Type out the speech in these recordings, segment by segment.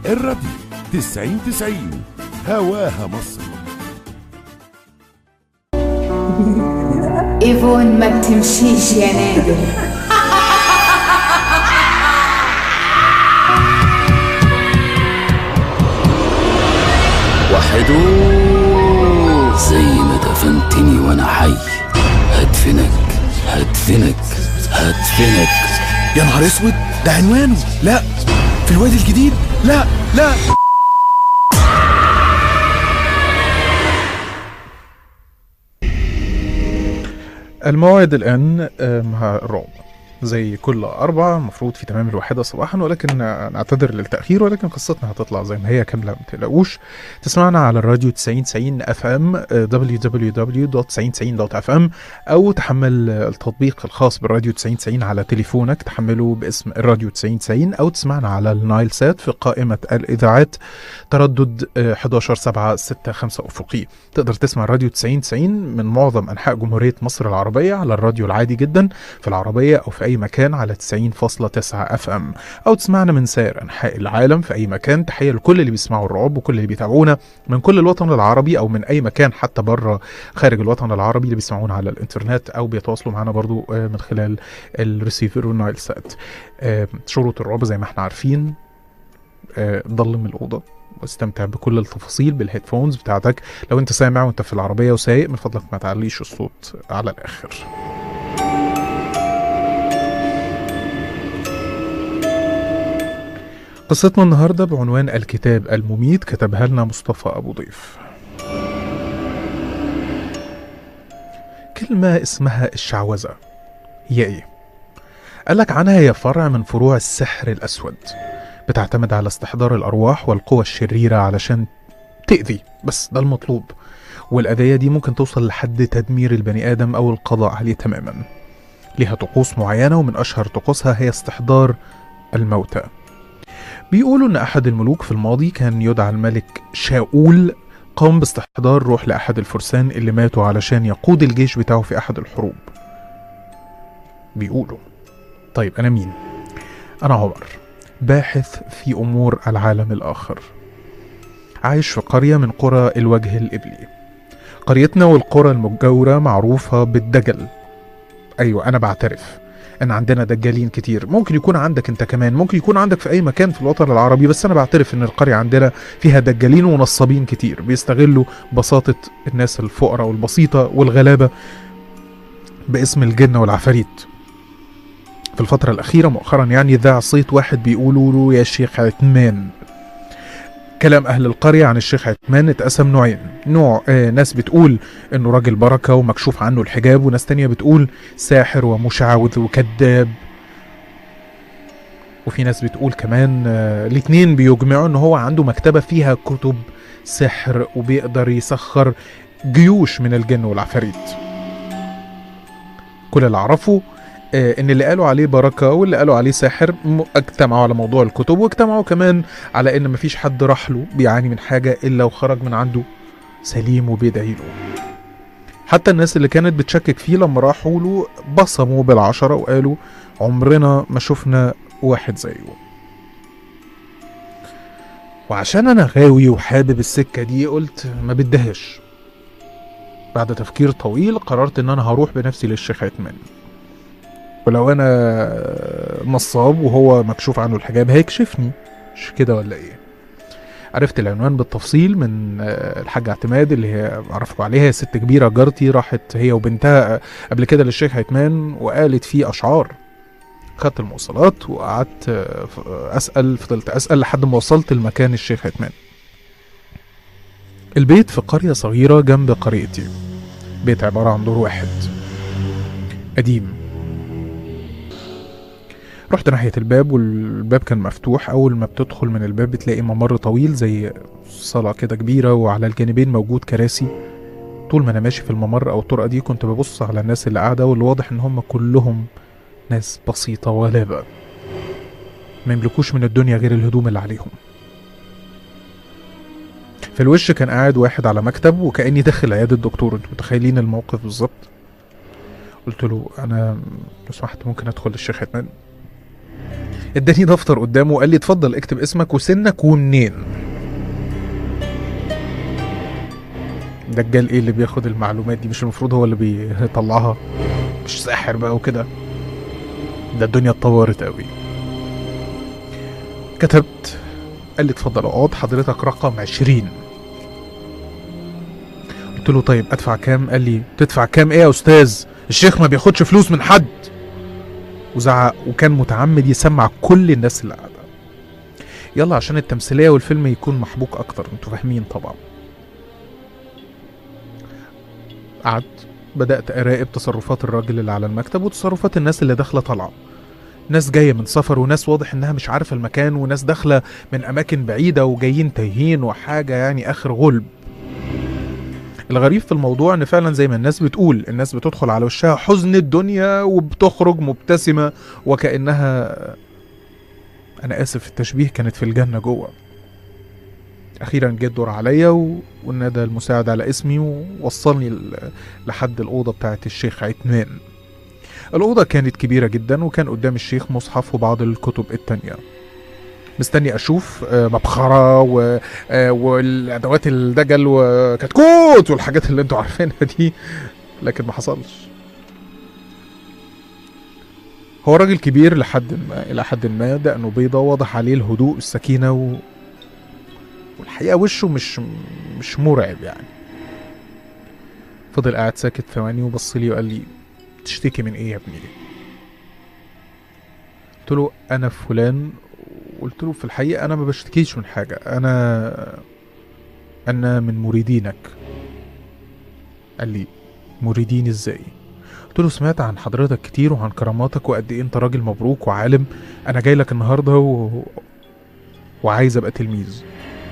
الراديو 90 90 هواها مصر ايفون ما بتمشيش يا نادر وحدو زي ما دفنتني وانا حي هدفنك هدفنك هدفنك يا نهار اسود ده عنوانه لا في الوادي الجديد لا لا الموعد الآن آه، مع الرعب زي كل أربعة المفروض في تمام الواحدة صباحا ولكن آه، نعتذر للتأخير ولكن قصتنا هتطلع زي ما هي كاملة ما تقلقوش تسمعنا على الراديو 9090 اف ام www.9090.fm أو تحمل آه، التطبيق الخاص بالراديو 9090 على تليفونك تحمله باسم الراديو 9090 أو تسمعنا على النايل سات في قائمة الإذاعات تردد آه، 11 7 6 5 أفقي تقدر تسمع الراديو 9090 من معظم أنحاء جمهورية مصر العربية على الراديو العادي جدا في العربية أو في أي مكان على 90.9 اف ام أو تسمعنا من سائر أنحاء العالم في أي مكان تحية لكل اللي بيسمعوا الرعب وكل اللي بيتابعونا من كل الوطن العربي أو من أي مكان حتى بره خارج الوطن العربي اللي بيسمعونا على الإنترنت أو بيتواصلوا معنا برضو آه، من خلال الريسيفر والنايل سات آه، شروط الرعب زي ما احنا عارفين آه، ضلم الأوضة واستمتع بكل التفاصيل بالهيدفونز بتاعتك لو انت سامع وانت في العربية وسايق من فضلك ما تعليش الصوت على الآخر قصتنا النهاردة بعنوان الكتاب المميت كتبها لنا مصطفى أبو ضيف كلمة اسمها الشعوذة هي ايه؟ قالك عنها هي فرع من فروع السحر الأسود بتعتمد على استحضار الأرواح والقوى الشريرة علشان تأذي بس ده المطلوب والأذية دي ممكن توصل لحد تدمير البني آدم أو القضاء عليه تماما ليها طقوس معينة ومن أشهر طقوسها هي استحضار الموتى بيقولوا إن أحد الملوك في الماضي كان يدعى الملك شاؤول قام باستحضار روح لأحد الفرسان اللي ماتوا علشان يقود الجيش بتاعه في أحد الحروب بيقولوا طيب أنا مين؟ أنا عمر باحث في أمور العالم الآخر عايش في قرية من قرى الوجه الإبلي قريتنا والقرى المجاورة معروفة بالدجل أيوة أنا بعترف ان عندنا دجالين كتير ممكن يكون عندك انت كمان ممكن يكون عندك في اي مكان في الوطن العربي بس انا بعترف ان القرية عندنا فيها دجالين ونصابين كتير بيستغلوا بساطة الناس الفقراء والبسيطة والغلابة باسم الجن والعفاريت في الفترة الأخيرة مؤخرا يعني ذاع صيت واحد بيقولوا له يا شيخ عثمان كلام أهل القرية عن الشيخ عثمان اتقسم نوعين نوع آه ناس بتقول إنه راجل بركة ومكشوف عنه الحجاب وناس تانية بتقول ساحر ومشعوذ وكذاب وفي ناس بتقول كمان آه الاتنين بيجمعوا إن هو عنده مكتبة فيها كتب سحر وبيقدر يسخر جيوش من الجن والعفاريت كل اللي أعرفه آه، ان اللي قالوا عليه بركه واللي قالوا عليه ساحر م- اجتمعوا على موضوع الكتب واجتمعوا كمان على ان مفيش حد راح له بيعاني من حاجه الا وخرج من عنده سليم وبيدعي له حتى الناس اللي كانت بتشكك فيه لما راحوا له بصموا بالعشرة وقالوا عمرنا ما شفنا واحد زيه وعشان انا غاوي وحابب السكة دي قلت ما بدهش بعد تفكير طويل قررت ان انا هروح بنفسي للشيخ عثمان ولو انا نصاب وهو مكشوف عنه الحجاب هيكشفني مش كده ولا ايه عرفت العنوان بالتفصيل من آه، الحاجة اعتماد اللي هي اعرفكم عليها هي ست كبيرة جارتي راحت هي وبنتها قبل كده للشيخ عثمان وقالت فيه اشعار خدت المواصلات وقعدت آه، ف- اسال فضلت اسال لحد ما وصلت لمكان الشيخ عثمان البيت في قرية صغيرة جنب قريتي بيت عبارة عن دور واحد قديم رحت ناحية الباب والباب كان مفتوح أول ما بتدخل من الباب بتلاقي ممر طويل زي صالة كده كبيرة وعلى الجانبين موجود كراسي طول ما أنا ماشي في الممر أو الطرقة دي كنت ببص على الناس اللي قاعدة واللي واضح إن هم كلهم ناس بسيطة وغلابة ما يملكوش من الدنيا غير الهدوم اللي عليهم في الوش كان قاعد واحد على مكتب وكأني داخل عيادة دكتور انتوا متخيلين الموقف بالظبط قلت له انا لو سمحت ممكن ادخل للشيخ عثمان اداني دفتر قدامه وقال لي اتفضل اكتب اسمك وسنك ومنين دجال ايه اللي بياخد المعلومات دي مش المفروض هو اللي بيطلعها مش ساحر بقى وكده ده الدنيا اتطورت قوي كتبت قال لي اتفضل اقعد حضرتك رقم عشرين قلت له طيب ادفع كام قال لي تدفع كام ايه يا استاذ الشيخ ما بياخدش فلوس من حد وزعق وكان متعمد يسمع كل الناس اللي قاعده يلا عشان التمثيليه والفيلم يكون محبوك اكتر انتوا فاهمين طبعا قعدت بدات اراقب تصرفات الراجل اللي على المكتب وتصرفات الناس اللي داخله طالعه ناس جايه من سفر وناس واضح انها مش عارفه المكان وناس داخله من اماكن بعيده وجايين تايهين وحاجه يعني اخر غلب الغريب في الموضوع ان فعلا زي ما الناس بتقول الناس بتدخل على وشها حزن الدنيا وبتخرج مبتسمه وكانها انا اسف في التشبيه كانت في الجنه جوه اخيرا جه الدور عليا و... ونادى المساعد على اسمي ووصلني ل... لحد الاوضه بتاعت الشيخ عتمان الاوضه كانت كبيره جدا وكان قدام الشيخ مصحف وبعض الكتب التانية مستني اشوف آه، مبخره و... آه، والادوات الدجل وكتكوت والحاجات اللي انتوا عارفينها دي لكن ما حصلش هو راجل كبير لحد ما الى حد ما دقنه بيضه واضح عليه الهدوء السكينه و... والحقيقه وشه مش مش مرعب يعني فضل قاعد ساكت ثواني وبص لي وقال لي تشتكي من ايه يا ابني قلت له انا فلان قلت له في الحقيقه انا ما بشتكيش من حاجه انا انا من مريدينك قال لي مريدين ازاي قلت له سمعت عن حضرتك كتير وعن كراماتك وقد ايه انت راجل مبروك وعالم انا جاي لك النهارده و... وعايز ابقى تلميذ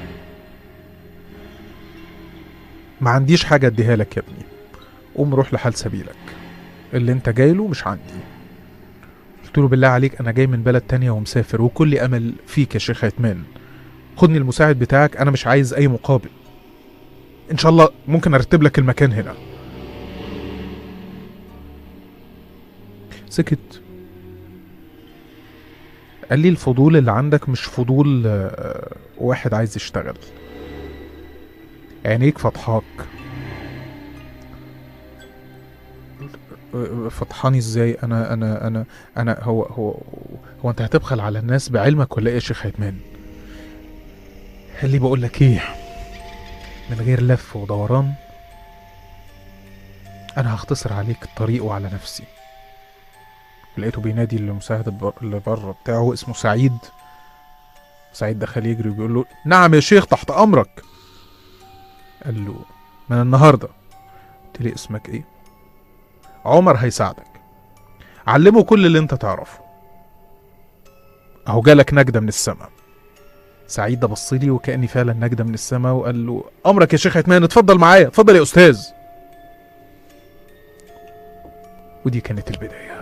ما عنديش حاجه اديها لك يا ابني قوم روح لحال سبيلك اللي انت جاي له مش عندي قلت له بالله عليك انا جاي من بلد تانية ومسافر وكل امل فيك يا شيخ عثمان خدني المساعد بتاعك انا مش عايز اي مقابل ان شاء الله ممكن ارتب لك المكان هنا سكت قال لي الفضول اللي عندك مش فضول آه، واحد عايز يشتغل عينيك فتحاك آه، فتحاني ازاي انا انا انا انا هو هو هو انت هتبخل على الناس بعلمك ولا ايه يا شيخ عثمان قال لي بقول لك ايه من غير لف ودوران انا هختصر عليك الطريق وعلى نفسي لقيته بينادي المساعد البر- اللي بره بتاعه اسمه سعيد سعيد دخل يجري وبيقول له نعم يا شيخ تحت امرك قال له من النهارده قلت لي اسمك ايه عمر هيساعدك علمه كل اللي انت تعرفه اهو جالك نجدة من السماء سعيد ده بص لي وكاني فعلا نجدة من السماء وقال له امرك يا شيخ عثمان اتفضل معايا اتفضل يا استاذ ودي كانت البدايه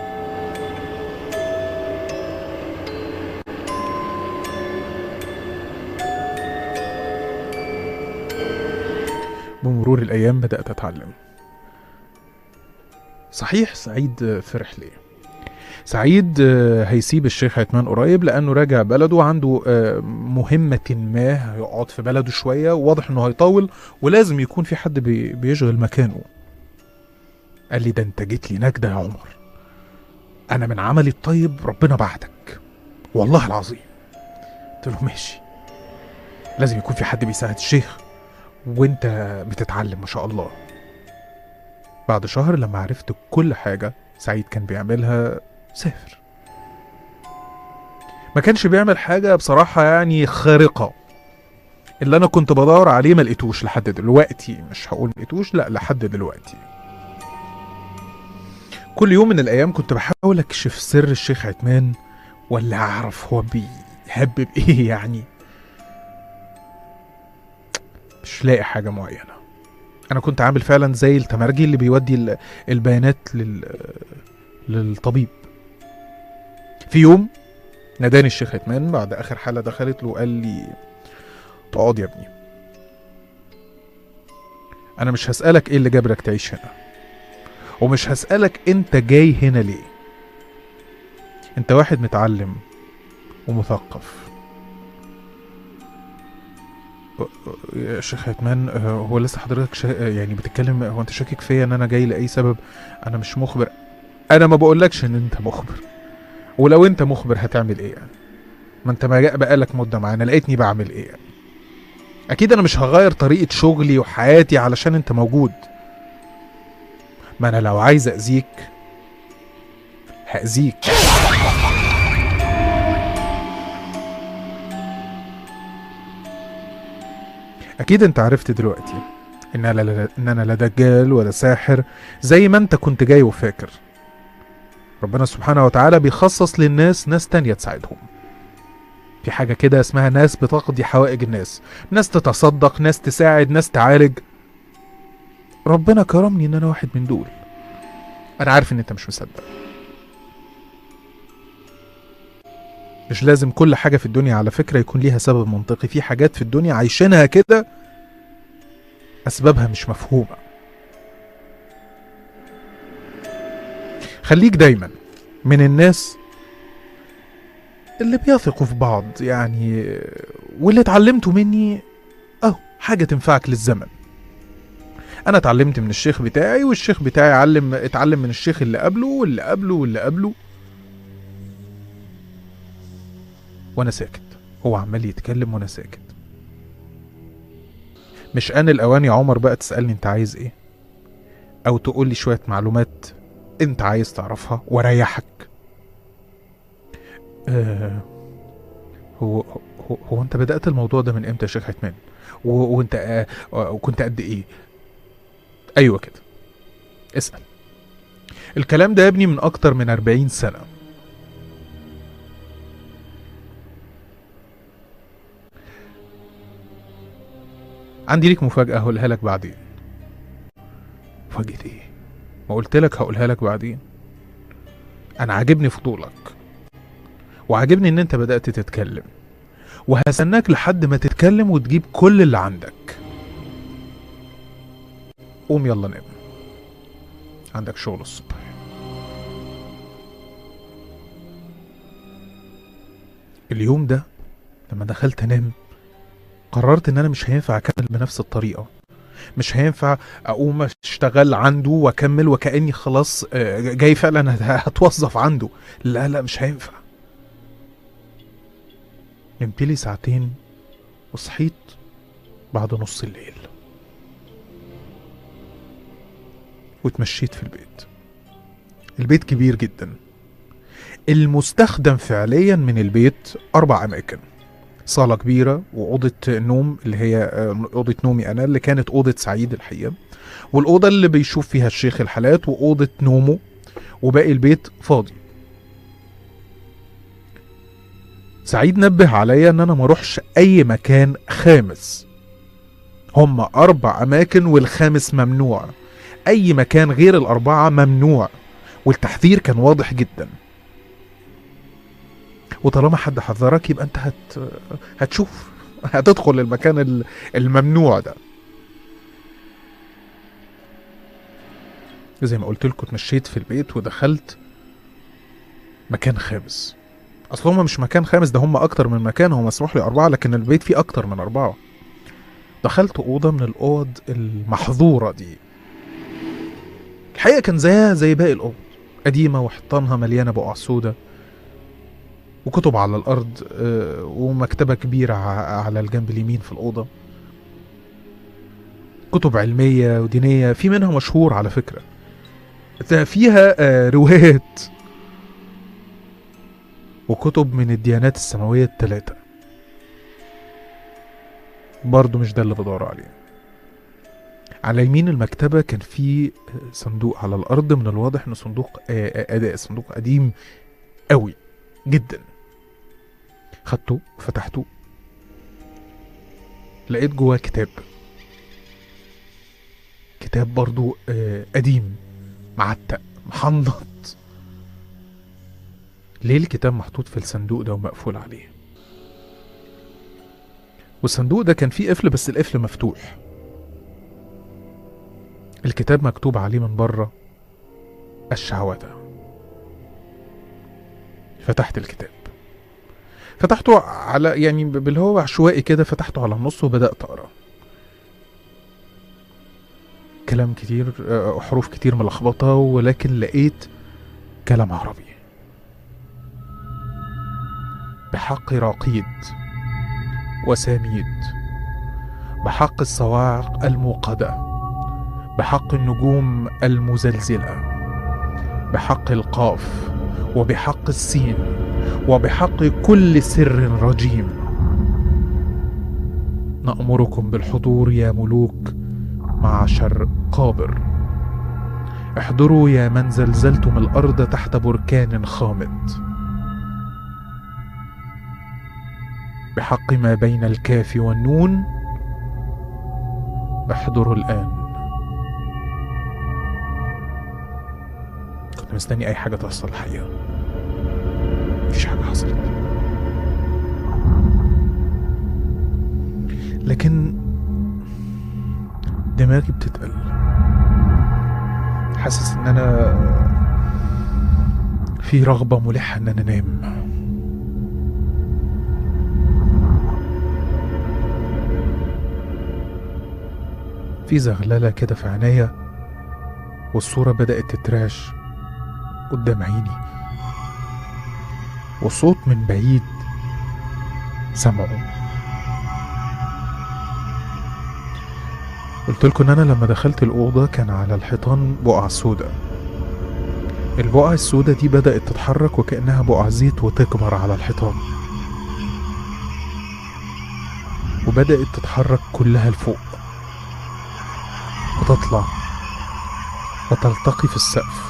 بمرور الأيام بدأت أتعلم صحيح سعيد فرح ليه سعيد آه، هيسيب الشيخ عثمان قريب لأنه راجع بلده وعنده آه، مهمة ما هيقعد في بلده شوية وواضح إنه هيطول ولازم يكون في حد بي- بيشغل مكانه قال لي ده أنت جيت لي نجدة يا عمر أنا من عملي الطيب ربنا بعتك والله العظيم قلت له ماشي لازم يكون في حد بيساعد الشيخ وانت بتتعلم ما شاء الله بعد شهر لما عرفت كل حاجة سعيد كان بيعملها سافر ما كانش بيعمل حاجة بصراحة يعني خارقة اللي انا كنت بدور عليه ما لقيتوش لحد دلوقتي مش هقول ما لقيتوش لا لحد دلوقتي كل يوم من الايام كنت بحاول اكشف سر الشيخ عثمان ولا اعرف هو بيهبب ايه يعني مش لاقي حاجة معينة أنا كنت عامل فعلا زي التمرجي اللي بيودي ال- البيانات لل... للطبيب في يوم ناداني الشيخ عثمان بعد آخر حالة دخلت له قال لي تقعد يا ابني أنا مش هسألك إيه اللي جابرك تعيش هنا ومش هسألك أنت جاي هنا ليه أنت واحد متعلم ومثقف يا شيخ عثمان آه، هو لسه حضرتك شا... يعني بتتكلم هو انت شاكك فيا ان انا جاي لاي سبب انا مش مخبر انا ما بقولكش ان انت مخبر ولو انت مخبر هتعمل ايه يعني ما انت ما جا- بقالك مده معانا لقيتني بعمل ايه يعني اكيد انا مش هغير طريقه شغلي وحياتي علشان انت موجود ما انا لو عايز اذيك هاذيك اكيد انت عرفت دلوقتي ان انا لا ان انا لا دجال ولا ساحر زي ما انت كنت جاي وفاكر ربنا سبحانه وتعالى بيخصص للناس ناس تانية تساعدهم في حاجة كده اسمها ناس بتقضي حوائج الناس ناس تتصدق ناس تساعد ناس تعالج ربنا كرمني ان انا واحد من دول انا عارف ان انت مش مصدق مش لازم كل حاجة في الدنيا على فكرة يكون ليها سبب منطقي في حاجات في الدنيا عايشينها كده أسبابها مش مفهومة خليك دايما من الناس اللي بيثقوا في بعض يعني واللي اتعلمته مني اهو حاجة تنفعك للزمن انا اتعلمت من الشيخ بتاعي والشيخ بتاعي علم اتعلم من الشيخ اللي قبله واللي قبله واللي قبله وانا ساكت هو عمال يتكلم وانا ساكت مش آن الأوان يا عمر بقى تسألني أنت عايز إيه أو تقول لي شوية معلومات أنت عايز تعرفها وأريحك آه هو هو, هو أنت بدأت الموضوع ده من إمتى يا شيخ حتمان و- وأنت آه وكنت قد إيه أيوة كده اسأل الكلام ده يا ابني من أكتر من 40 سنة عندي ليك مفاجأة هقولها لك بعدين مفاجأة ايه؟ ما قلت لك هقولها لك بعدين انا عاجبني فضولك وعاجبني ان انت بدأت تتكلم وهستناك لحد ما تتكلم وتجيب كل اللي عندك قوم يلا نام عندك شغل الصبح اليوم ده لما دخلت انام قررت ان انا مش هينفع اكمل بنفس الطريقه مش هينفع اقوم اشتغل عنده واكمل وكاني خلاص آه، جاي فعلا هت- هتوظف عنده لا لا مش هينفع نمت لي ساعتين وصحيت بعد نص الليل واتمشيت في البيت البيت كبير جدا المستخدم فعليا من البيت اربع اماكن صالة كبيرة وأوضة نوم اللي هي آه، أوضة نومي أنا اللي كانت أوضة سعيد الحقيقة والأوضة اللي بيشوف فيها الشيخ الحالات وأوضة نومه وباقي البيت فاضي سعيد نبه عليا ان انا ما اروحش اي مكان خامس هم اربع اماكن والخامس ممنوع اي مكان غير الاربعه ممنوع والتحذير كان واضح جدا وطالما حد حذرك يبقى انت هت... هتشوف هتدخل المكان ال- الممنوع ده زي ما قلت لكم اتمشيت في البيت ودخلت مكان خامس اصل هما مش مكان خامس ده هما اكتر من مكان هو مسموح لي اربعه لكن البيت فيه اكتر من اربعه دخلت اوضه من الاوض المحظوره دي الحقيقه كان زيها زي باقي الاوض قديمه وحيطانها مليانه بقع سودا وكتب على الارض آه، ومكتبه كبيره ع- على الجنب اليمين في الاوضه كتب علميه ودينيه في منها مشهور على فكره ده فيها آه، روايات وكتب من الديانات السماويه الثلاثه برضه مش ده اللي بدور عليه على يمين المكتبة كان في صندوق على الأرض من الواضح إنه صندوق آه، آه، أداء صندوق قديم قوي جدا خدته فتحته لقيت جواه كتاب كتاب برضو آه، قديم معتق محنط ليه الكتاب محطوط في الصندوق ده ومقفول عليه والصندوق ده كان فيه قفل بس القفل مفتوح الكتاب مكتوب عليه من بره الشعوذة فتحت الكتاب فتحته على يعني باللي هو عشوائي كده فتحته على النص وبدات اقرا كلام كتير آه، حروف كتير ملخبطه ولكن لقيت كلام عربي بحق راقيد وساميد بحق الصواعق الموقده بحق النجوم المزلزله بحق القاف وبحق السين وبحق كل سر رجيم نامركم بالحضور يا ملوك معشر قابر احضروا يا من زلزلتم الارض تحت بركان خامد بحق ما بين الكاف والنون احضروا الان كنت مستني اي حاجه تحصل الحقيقه مفيش حاجه حصلت لكن دماغي بتتقل حاسس ان انا في رغبه ملحه ان انا انام في زغلله كده في عينيا والصوره بدات تتراش قدام عيني وصوت من بعيد سمعه قلت لكم ان انا لما دخلت الاوضه كان على الحيطان بقع سودة البقع السودة دي بدأت تتحرك وكأنها بقع زيت وتكبر على الحيطان وبدأت تتحرك كلها لفوق وتطلع وتلتقي في السقف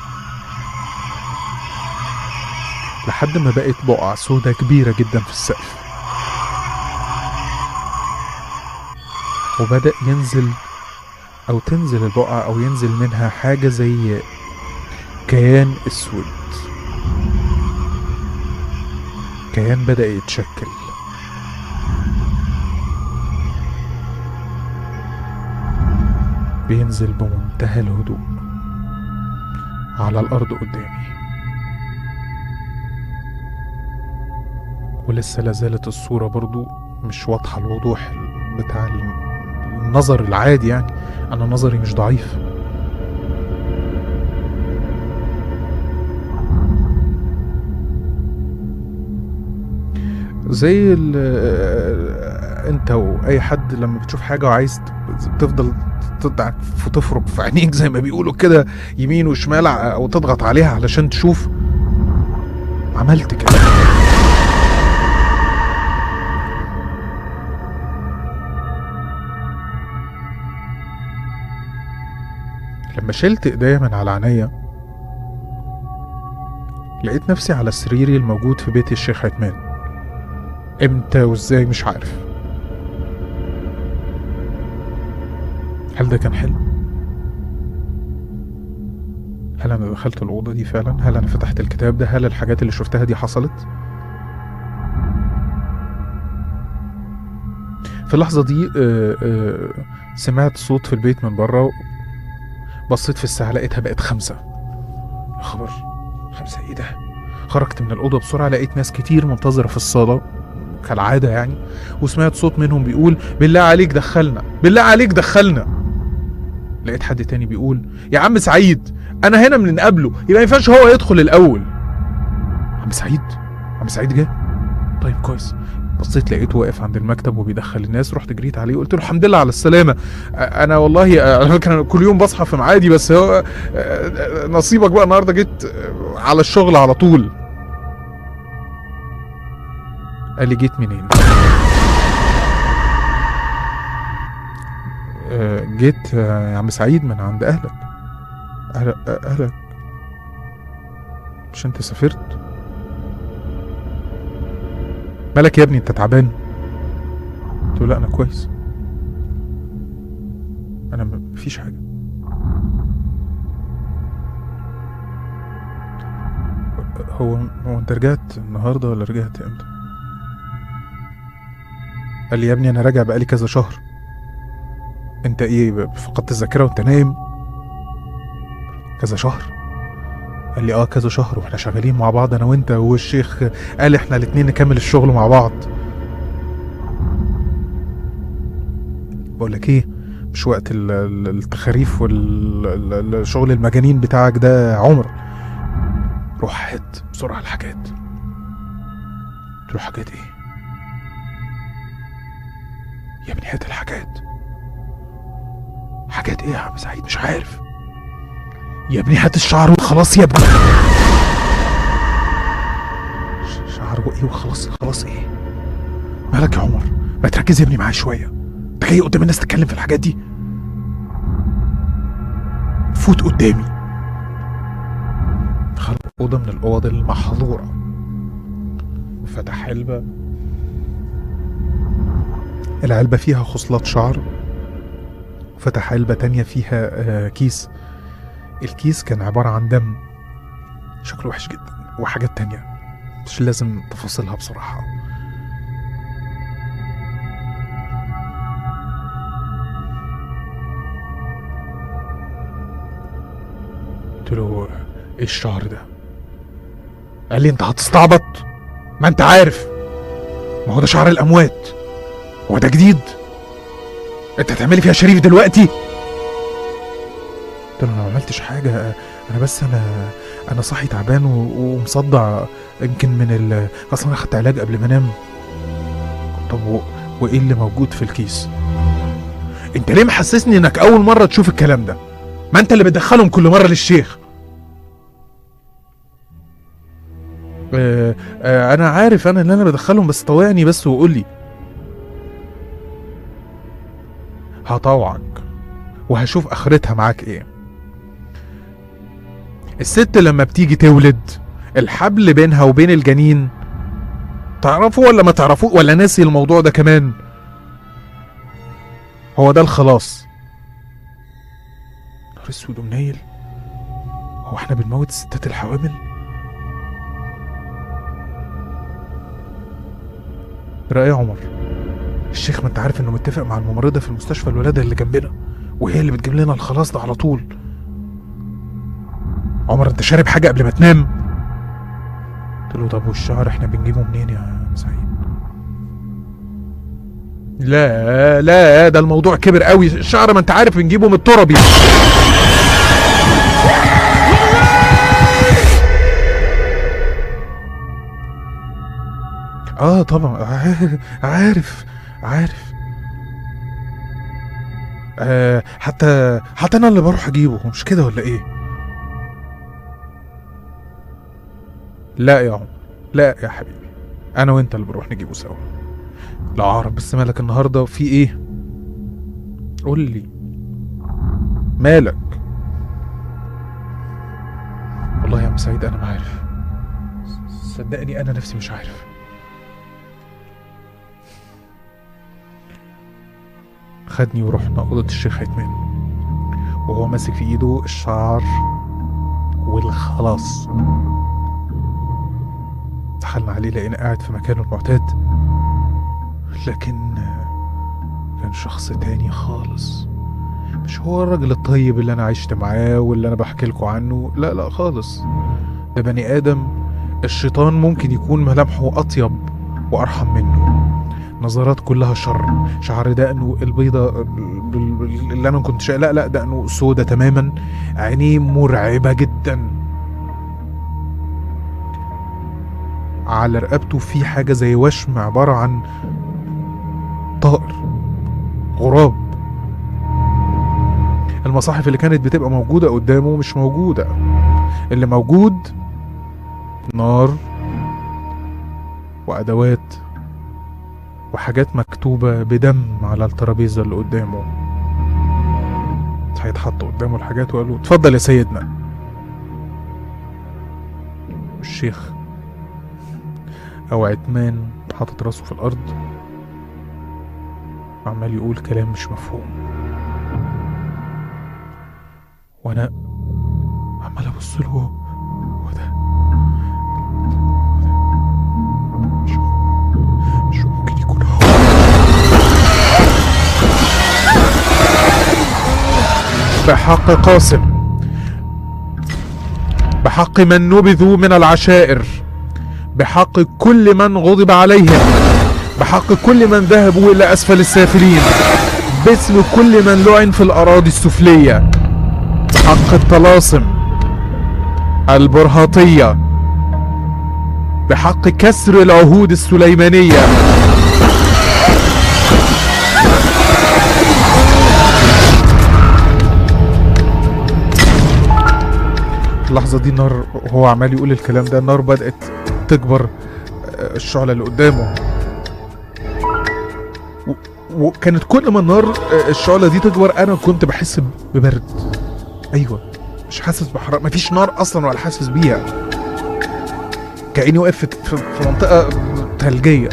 لحد ما بقت بقع سودة كبيرة جدا في السقف وبدأ ينزل أو تنزل البقعة أو ينزل منها حاجة زي كيان أسود كيان بدأ يتشكل بينزل بمنتهى الهدوء على الأرض قدامي ولسه لازالت الصورة برضو مش واضحة الوضوح بتاع النظر العادي يعني أنا نظري مش ضعيف زي ال انت واي حد لما بتشوف حاجه وعايز تفضل تضع وتفرك في عينيك زي ما بيقولوا كده يمين وشمال ع- او تضغط عليها علشان تشوف عملت كده لما شلت ايديا من على عينيا لقيت نفسي على سريري الموجود في بيت الشيخ عثمان امتى وازاي مش عارف هل ده كان حلم هل انا دخلت الاوضه دي فعلا هل انا فتحت الكتاب ده هل الحاجات اللي شفتها دي حصلت في اللحظه دي آه، آه، سمعت صوت في البيت من بره بصيت في الساعه لقيتها بقت خمسة يا خبر خمسة ايه ده خرجت من الأوضة بسرعة لقيت ناس كتير منتظرة في الصالة كالعادة يعني وسمعت صوت منهم بيقول بالله عليك دخلنا بالله عليك دخلنا لقيت حد تاني بيقول يا عم سعيد أنا هنا من قبله يبقى ما ينفعش هو يدخل الأول عم سعيد عم سعيد جه طيب كويس بصيت لقيته واقف عند المكتب وبيدخل الناس رحت جريت عليه وقلت له الحمد لله على السلامة أ- أنا والله على فكرة أنا كل يوم بصحى في ميعادي بس هو أ- نصيبك بقى النهاردة جيت على الشغل على طول قال لي جيت منين آه، جيت آه، يا عم سعيد من عند اهلك أهل- اهلك مش انت سافرت مالك يا ابني انت تعبان قلت له لا انا كويس انا م- مفيش حاجه هو هو انت رجعت النهارده ولا رجعت امتى قال لي يا ابني انا راجع بقالي كذا شهر انت ايه ب- فقدت الذاكره وانت نايم كذا شهر قال لي اه كذا شهر واحنا شغالين مع بعض انا وانت والشيخ قال احنا الاتنين نكمل الشغل مع بعض بقول لك ايه مش وقت ال- ال- التخاريف والشغل المجانين بتاعك ده يا عمر روح هات بسرعة الحاجات قلت له حاجات ايه يا ابني هات الحاجات حاجات ايه يا عم سعيد مش عارف يا ابني هات الشعر وخلاص يا ابني ش- شعر وايه وخلاص خلاص ايه مالك يا عمر ما تركز يا ابني معايا شويه انت جاي قدام الناس تتكلم في الحاجات دي فوت قدامي دخل اوضه من الاوض المحظوره وفتح علبه العلبه فيها خصلات شعر وفتح علبه تانية فيها آه، كيس الكيس كان عبارة عن دم شكله وحش جدا وحاجات تانية مش لازم تفاصيلها بصراحة قلت له ايه الشعر ده قال لي انت هتستعبط ما انت عارف ما هو ده شعر الاموات هو ده جديد انت هتعملي فيها شريف دلوقتي قلت له انا ما عملتش حاجه انا بس انا انا صاحي تعبان و- ومصدع يمكن من ال اصلا انا خدت علاج قبل ما انام طب و... وايه اللي موجود في الكيس انت ليه محسسني انك اول مره تشوف الكلام ده ما انت اللي بتدخلهم كل مره للشيخ آه آه انا عارف انا اللي انا بدخلهم بس طوعني بس وقول لي هطوعك وهشوف اخرتها معاك ايه الست لما بتيجي تولد الحبل بينها وبين الجنين تعرفوا ولا ما تعرفوه ولا ناسي الموضوع ده كمان هو ده الخلاص نهار اسود ومنيل هو احنا بنموت الستات الحوامل رأي يا عمر الشيخ ما انت عارف انه متفق مع الممرضة في المستشفى الولادة اللي جنبنا وهي اللي بتجيب لنا الخلاص ده على طول عمر انت شارب حاجة قبل ما تنام قلت له طب والشعر احنا بنجيبه منين يا سعيد لا لا ده الموضوع كبر قوي الشعر ما انت عارف بنجيبه من التربي اه طبعا عارف عارف آه حتى حتى انا اللي بروح اجيبه مش كده ولا ايه لا يا عمر لا يا حبيبي انا وانت اللي بنروح نجيبه سوا لا اعرف بس مالك النهارده في ايه قول لي مالك والله يا عم سعيد انا ما عارف صدقني انا نفسي مش عارف خدني ورحنا اوضه الشيخ عثمان وهو ماسك في ايده الشعر والخلاص دخلنا عليه لقينا قاعد في مكانه المعتاد لكن كان شخص تاني خالص مش هو الراجل الطيب اللي انا عشت معاه واللي انا بحكي لكم عنه لا لا خالص ده بني ادم الشيطان ممكن يكون ملامحه اطيب وارحم منه نظرات كلها شر شعر دقنه البيضة اللي انا كنت شا... لا لا دقنه سودة تماما عينيه مرعبة جدا على رقبته في حاجة زي وشم عبارة عن طائر غراب المصاحف اللي كانت بتبقى موجودة قدامه مش موجودة اللي موجود نار وأدوات وحاجات مكتوبة بدم على الترابيزة اللي قدامه هيتحط قدامه الحاجات وقال له اتفضل يا سيدنا الشيخ أو عتمان حاطط راسه في الأرض عمال يقول كلام مش مفهوم وأنا عمال أبص له هو ده مش مش ممكن يكون هو بحق قاسم بحق من نبذوا من العشائر بحق كل من غضب عليهم بحق كل من ذهبوا إلى أسفل السافلين باسم كل من لعن في الأراضي السفلية بحق الطلاسم البرهاطية بحق كسر العهود السليمانية اللحظة دي النار وهو عمال يقول الكلام ده النار بدأت تكبر آه، الشعلة اللي قدامه و- وكانت كل ما النار آه، الشعلة دي تكبر أنا كنت بحس ببرد أيوة مش حاسس بحرارة مفيش نار أصلا ولا حاسس بيها كأني واقف في- في في منطقة ثلجية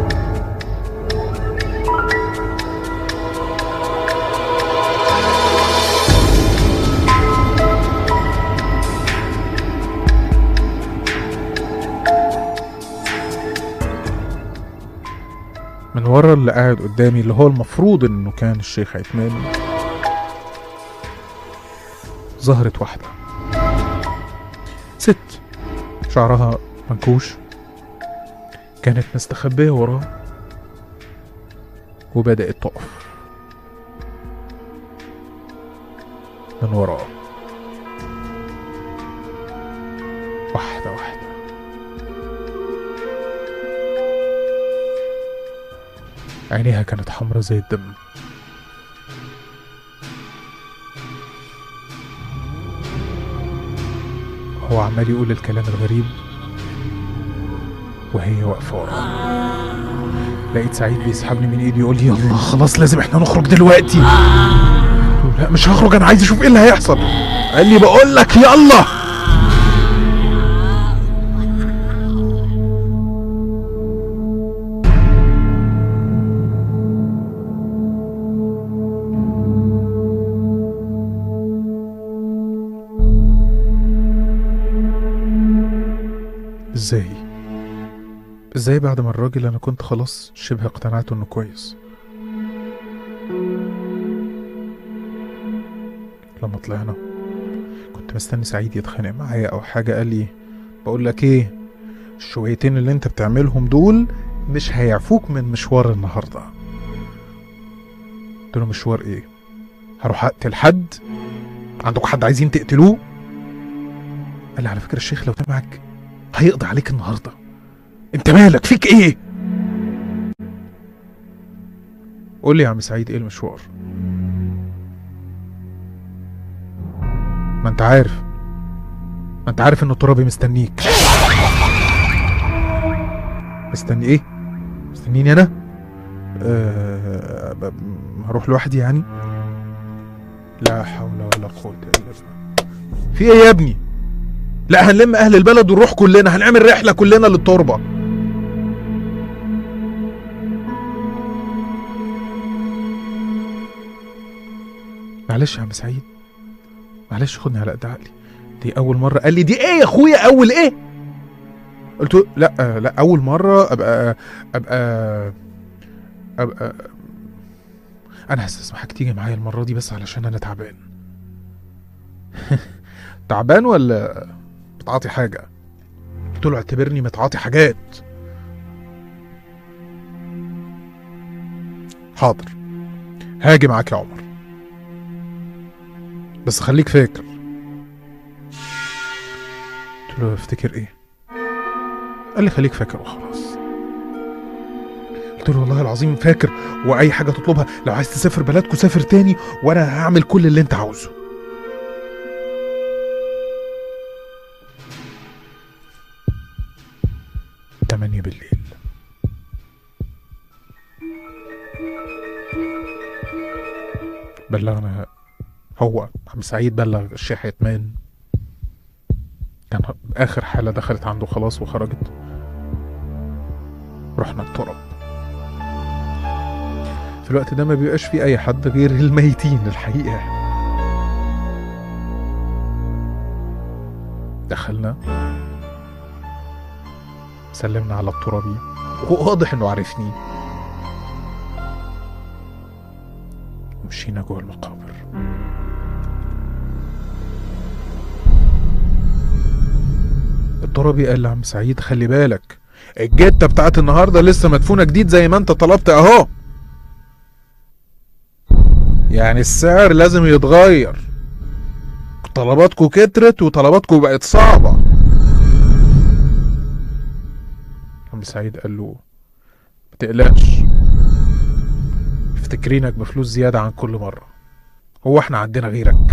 من ورا اللي قاعد قدامي اللي هو المفروض انه كان الشيخ عثمان ظهرت واحدة ست شعرها منكوش كانت مستخبية وراه وبدأت تقف من وراه واحدة واحدة عينيها كانت حمرا زي الدم هو عمال يقول الكلام الغريب وهي واقفة وراه لقيت سعيد بيسحبني من ايدي يقول لي يلا خلاص لازم احنا نخرج دلوقتي قلت له لا مش هخرج انا عايز اشوف ايه اللي هيحصل قال لي بقول لك يلا ازاي ازاي بعد ما الراجل انا كنت خلاص شبه اقتنعت انه كويس لما طلعنا كنت مستني سعيد يتخانق معايا او حاجه قال لي بقول لك ايه الشويتين اللي انت بتعملهم دول مش هيعفوك من مشوار النهارده قلت له مشوار ايه هروح اقتل حد عندكم حد عايزين تقتلوه قال لي على فكره الشيخ لو سمعك هيقضي عليك النهارده انت مالك فيك ايه قول لي يا عم سعيد ايه المشوار ما انت عارف ما انت عارف ان الترابي مستنيك مستني ايه مستنيني انا أه ب- هروح لوحدي يعني لا حول ولا قوة الا بالله في ايه يا ابني لا هنلم اهل البلد ونروح كلنا هنعمل رحله كلنا للتربه معلش يا عم سعيد معلش خدني على قد عقلي دي اول مره قال لي دي ايه يا اخويا اول ايه قلت له لا لا اول مره ابقى ابقى ابقى انا هستسمحك تيجي معايا المره دي بس علشان انا تعبان تعبان ولا متعاطي حاجة قلت له اعتبرني متعاطي حاجات حاضر هاجي معاك يا عمر بس خليك فاكر قلت له افتكر ايه قال لي خليك فاكر وخلاص قلت له والله العظيم فاكر واي حاجه تطلبها لو عايز تسافر بلدكم سافر تاني وانا هعمل كل اللي انت عاوزه تمانية بالليل بلغنا هو عم سعيد بلغ الشيخ عثمان كان آخر حالة دخلت عنده خلاص وخرجت رحنا التراب في الوقت ده ما بيبقاش في أي حد غير الميتين الحقيقة دخلنا سلمنا على الترابي وواضح انه عارفني ومشينا جوه المقابر الترابي قال لعم سعيد خلي بالك الجتة بتاعت النهاردة لسه مدفونة جديد زي ما انت طلبت اهو يعني السعر لازم يتغير طلباتكو كترت وطلباتكو بقت صعبة عم سعيد قال له ما تقلقش افتكرينك بفلوس زيادة عن كل مرة هو احنا عندنا غيرك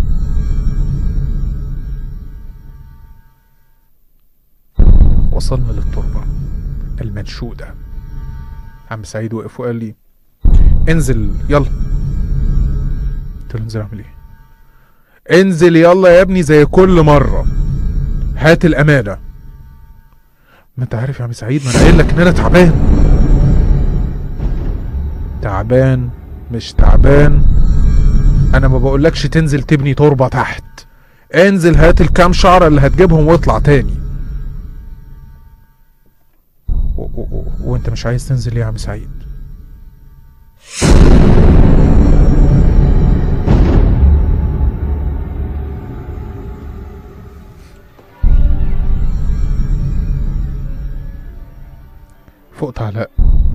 وصلنا للتربة المنشودة عم سعيد وقف وقال لي انزل يلا قلت له انزل اعمل ايه انزل يلا يا ابني زي كل مرة هات الأمانة ما انت عارف يا عم سعيد ما انا قايل لك ان انا تعبان تعبان مش تعبان انا ما بقولكش تنزل تبني تربة تحت انزل هات الكام شعرة اللي هتجيبهم واطلع تاني و- و- و- وانت مش عايز تنزل ليه يا عم سعيد فقت على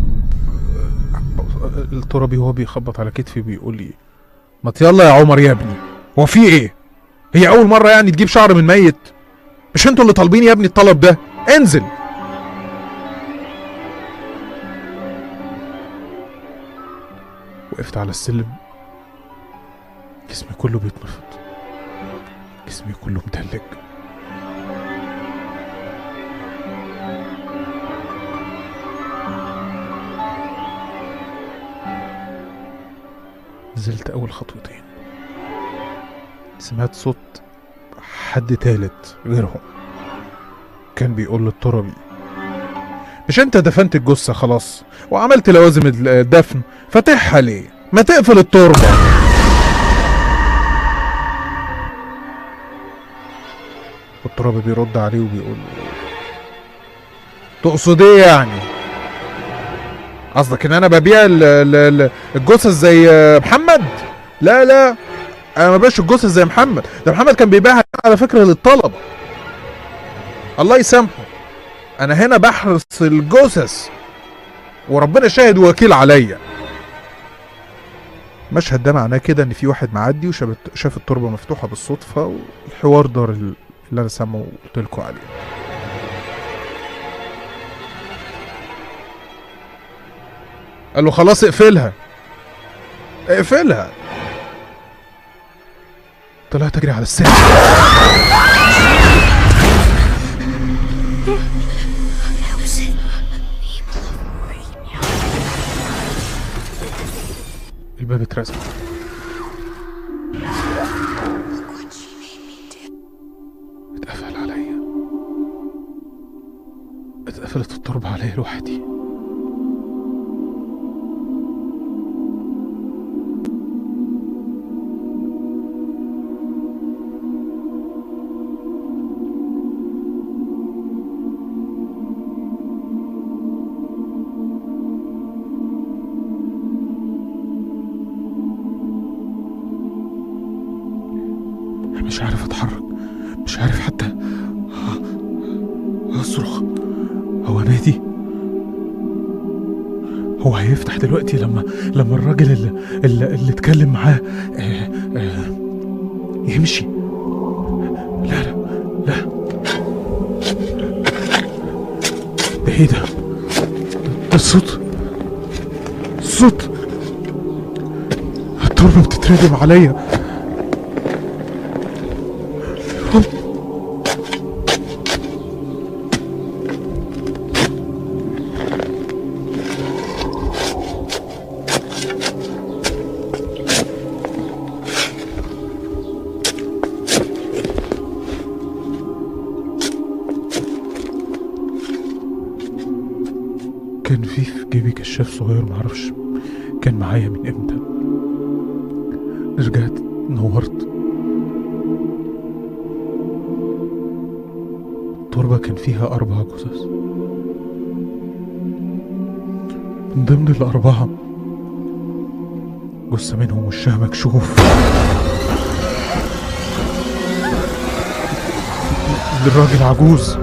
الترابي وهو بيخبط على كتفي بيقول لي ما يلا يا عمر يا ابني هو في ايه هي اول مره يعني تجيب شعر من ميت مش انتوا اللي طالبين يا ابني الطلب ده انزل وقفت على السلم جسمي كله بيتنفض جسمي كله متلج نزلت أول خطوتين سمعت صوت حد تالت غيرهم كان بيقول للتربي مش انت دفنت الجثة خلاص وعملت لوازم الدفن فاتحها ليه ما تقفل التربة والترابي بيرد عليه وبيقول له تقصد ايه يعني قصدك ان انا ببيع ال- ال- ال- الجثث زي محمد لا لا انا ما ببيعش الجثث زي محمد ده محمد كان بيبيعها على فكره للطلبه الله يسامحه انا هنا بحرس الجثث وربنا شاهد وكيل عليا المشهد ده معناه كده ان في واحد معدي وشاف شاف التربه مفتوحه بالصدفه والحوار دار اللي انا سامعه وقلت لكم عليه قال له خلاص اقفلها اقفلها طلعت اجري على السلم الباب اترزق اتقفل عليا اتقفلت التربة عليا لوحدي مش عارف اتحرك مش عارف حتى اصرخ هو نادي هو هيفتح دلوقتي لما لما الراجل اللي, اللي, اللي اتكلم معاه آه، آه، يمشي لا لا لا ده ايه ده ده الصوت الصوت التربة بتتردم عليا كان في في جيبي كشاف صغير معرفش كان معايا من امتى رجعت نورت التربة كان فيها أربع جثث من ضمن الأربعة جثة منهم وشها مكشوف للراجل عجوز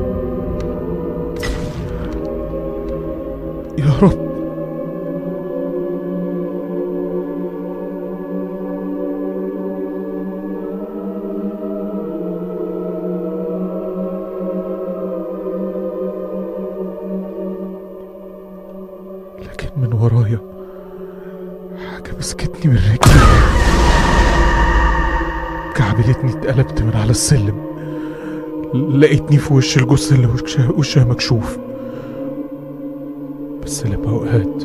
يا رب لكن من ورايا حاجة مسكتني من رجلي كعبلتني اتقلبت من على السلم لقيتني في وش الجثة اللي وشها, وشها مكشوف بس لما وقعت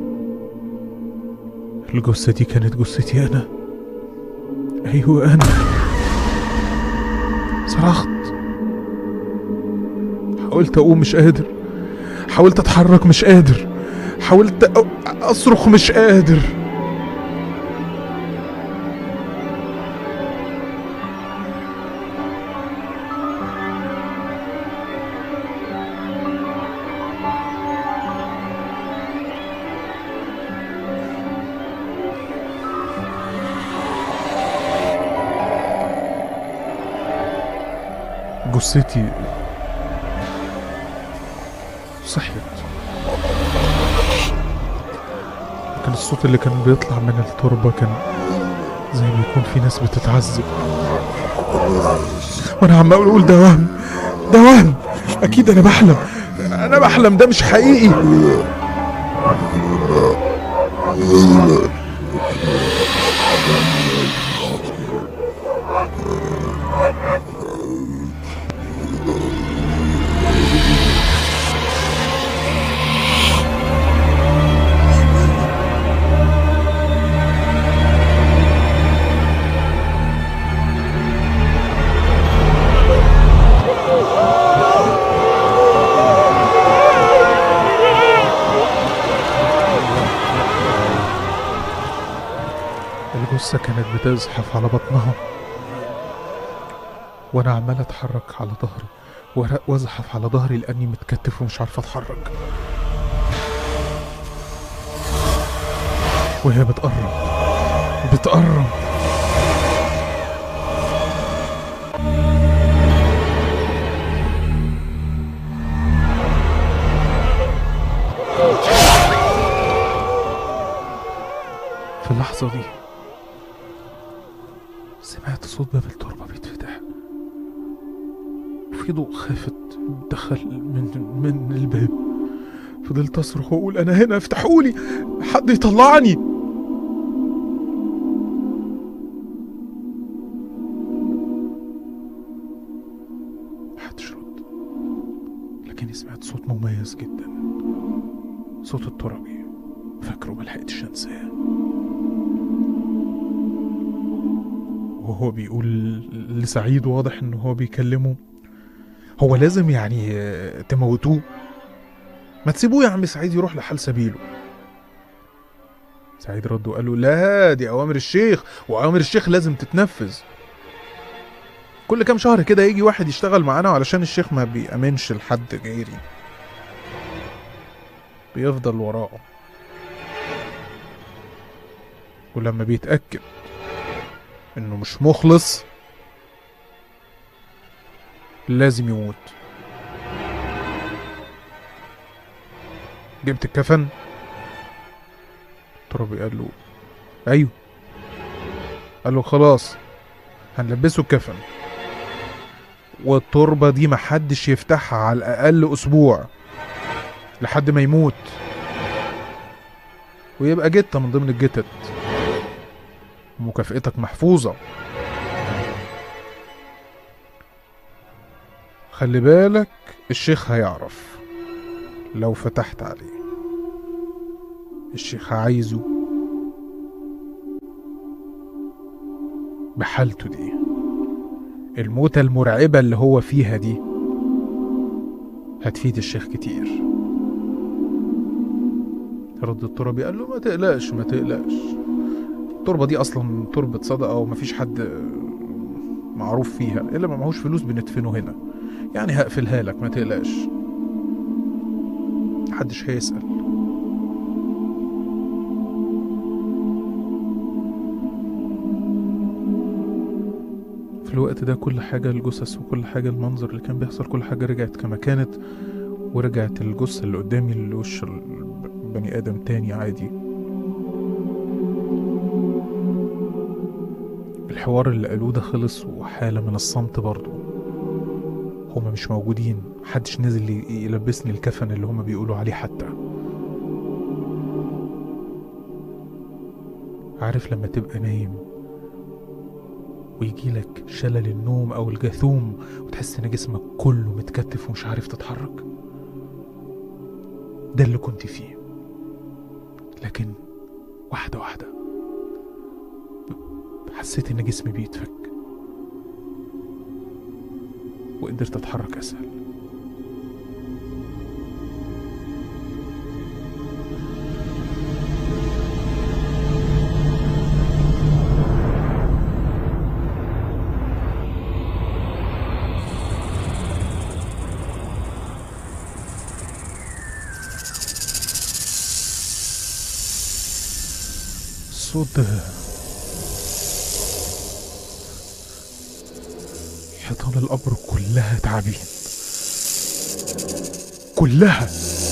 الجثة دي كانت جثتي أنا أيوة أنا صرخت حاولت أقوم مش قادر حاولت أتحرك مش قادر حاولت أ- أصرخ مش قادر جثتي صحيت كان الصوت اللي كان بيطلع من التربة كان زي ما يكون في ناس بتتعذب وانا عمال اقول ده وهم ده وهم اكيد انا بحلم انا بحلم ده مش حقيقي الجثة كانت بتزحف على بطنها وانا عمال اتحرك على ظهري ورا- وازحف على ظهري لاني متكتف ومش عارف اتحرك وهي بتقرب بتقرب في اللحظة دي سمعت صوت باب التربة بيتفتح وفي ضوء خافت دخل من من الباب فضلت اصرخ واقول انا هنا افتحوا لي حد يطلعني محدش رد لكني سمعت صوت مميز جدا صوت التربي فاكره ملحقتش انساه وهو بيقول لسعيد واضح ان هو بيكلمه هو لازم يعني آه، تموتوه ما تسيبوه يا عم سعيد يروح لحال سبيله سعيد رد وقال له لا دي اوامر الشيخ واوامر الشيخ لازم تتنفذ كل كام شهر كده يجي واحد يشتغل معانا علشان الشيخ ما بيأمنش لحد غيري بيفضل وراءه ولما بيتأكد انه مش مخلص لازم يموت جبت الكفن ترابي قال له ايوه قال له خلاص هنلبسه الكفن والتربة دي محدش يفتحها على الأقل أسبوع لحد ما يموت ويبقى جتة من ضمن الجتت مكافئتك محفوظة خلي بالك الشيخ هيعرف لو فتحت عليه الشيخ عايزه بحالته دي الموتة المرعبة اللي هو فيها دي هتفيد الشيخ كتير رد الترابي قال له ما تقلقش ما تقلقش التربة دي أصلا تربة صدقة ومفيش حد معروف فيها إلا ما معهوش فلوس بندفنه هنا يعني هقفلها لك ما تقلقش محدش هيسأل في في الوقت ده كل حاجة الجثث وكل حاجة المنظر اللي كان بيحصل كل حاجة رجعت كما كانت ورجعت الجثة اللي قدامي لوش البني آدم تاني عادي الحوار اللي قالوه ده خلص وحالة من الصمت برضو هما مش موجودين محدش نزل ي- يلبسني الكفن اللي هما بيقولوا عليه حتى عارف لما تبقى نايم ويجيلك شلل النوم او الجاثوم وتحس ان جسمك كله متكتف ومش عارف تتحرك ده اللي كنت فيه لكن واحدة واحدة حسيت ان جسمي بيتفك وقدرت اتحرك اسهل الصوت ده حيطان القبر كلها تعابين كلها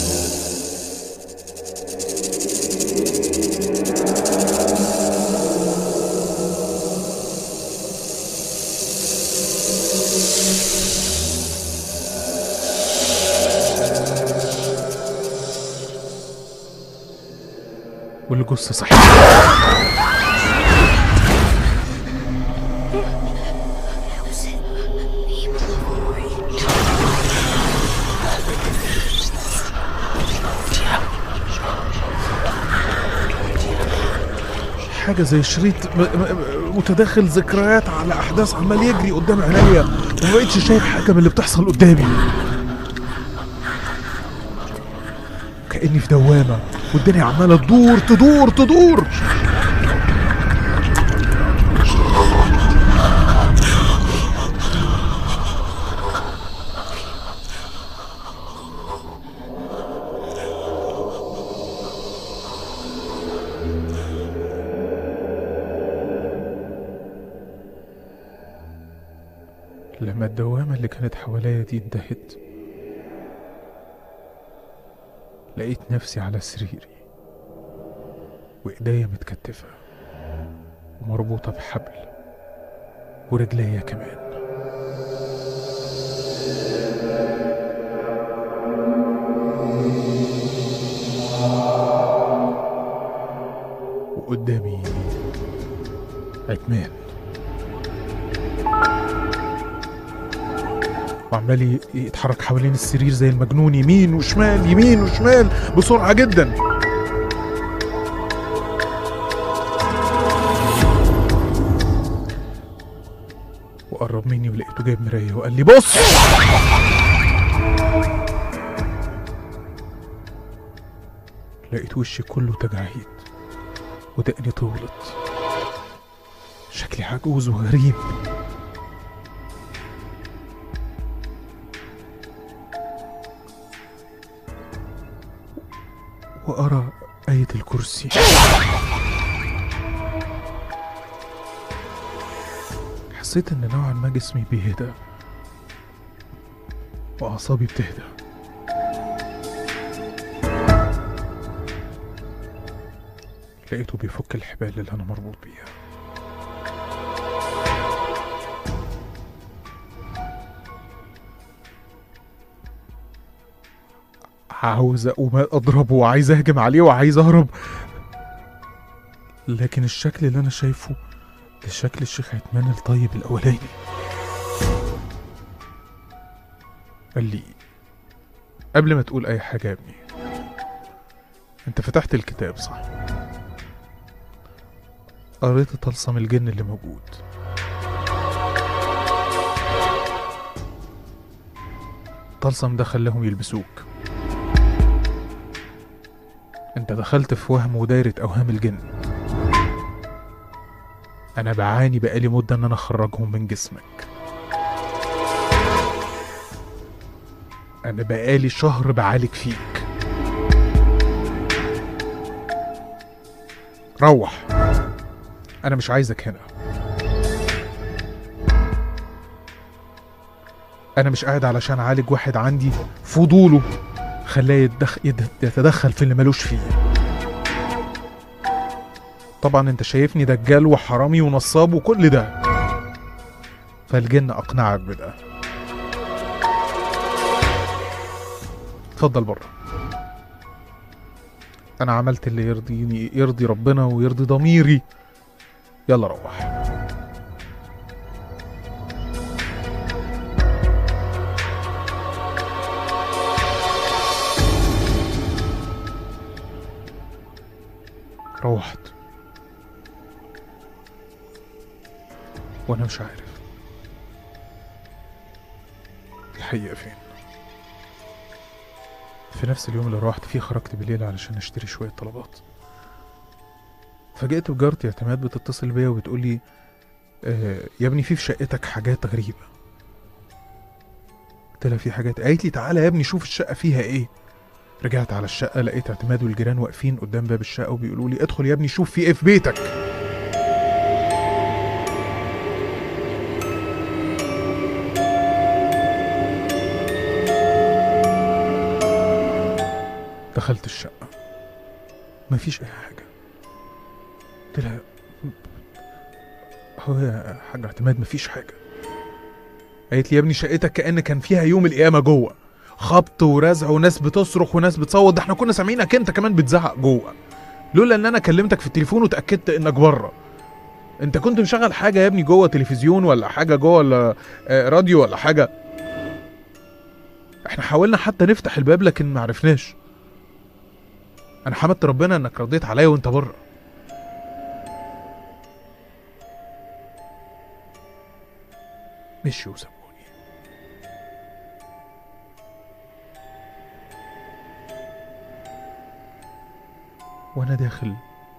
والجثة صحيح حاجة زي شريط م- م- متداخل ذكريات على أحداث عمال يجري قدام عينيا وما بقتش شايف حاجة من اللي بتحصل قدامي كأني في دوامة والدنيا عمالة تدور تدور تدور لما الدوامة اللي كانت حواليا دي انتهت لقيت نفسي على سريري وإيديا متكتفة ومربوطة بحبل ورجليا كمان وقدامي عتمان وعمال ي- يتحرك حوالين السرير زي المجنون يمين وشمال يمين وشمال بسرعة جدا وقرب مني ولقيته جايب مراية وقال لي بص لقيت وشي كله تجاعيد ودقني طولت شكلي عجوز وغريب وأرى آية الكرسي حسيت إن نوعا ما جسمي بيهدى وأعصابي بتهدى لقيته بيفك الحبال اللي أنا مربوط بيها عاوز اقوم اضربه وعايز اهجم عليه وعايز اهرب لكن الشكل اللي انا شايفه ده شكل الشيخ عثمان الطيب الاولاني قال لي قبل ما تقول اي حاجه يا ابني انت فتحت الكتاب صح قريت طلسم الجن اللي موجود طلسم ده خلاهم يلبسوك انت دخلت في وهم ودايرة اوهام الجن انا بعاني بقالي مدة ان انا اخرجهم من جسمك انا بقالي شهر بعالج فيك روح انا مش عايزك هنا انا مش قاعد علشان اعالج واحد عندي فضوله خلاه يتدخ... يد- يتدخل في اللي ملوش فيه طبعا انت شايفني دجال وحرامي ونصاب وكل ده فالجن اقنعك بده اتفضل بره انا عملت اللي يرضيني يرضي ربنا ويرضي ضميري يلا روح روحت وانا مش عارف الحقيقة فين في نفس اليوم اللي روحت فيه خرجت بالليل علشان اشتري شوية طلبات فجأت بجارتي اعتماد بتتصل بيا وبتقول لي آه يا ابني في في شقتك حاجات غريبة قلت لها في حاجات قالت لي تعالى يا ابني شوف الشقة فيها ايه رجعت على الشقة لقيت اعتماد والجيران واقفين قدام باب الشقة وبيقولوا لي ادخل يا ابني شوف في ايه في بيتك دخلت الشقة مفيش أي حاجة قلت لها هو يا حاج اعتماد مفيش حاجة قالت لي يا ابني شقتك كأن كان فيها يوم القيامة جوه خبط ورزع وناس بتصرخ وناس بتصوت ده احنا كنا سامعينك انت كمان بتزعق جوه لولا ان انا كلمتك في التليفون وتأكدت انك بره انت كنت مشغل حاجة يا ابني جوه تلفزيون ولا حاجة جوه ولا آه، راديو ولا حاجة احنا حاولنا حتى نفتح الباب لكن معرفناش انا حمدت ربنا انك رضيت عليا وانت بره مشي وسابوني وانا داخل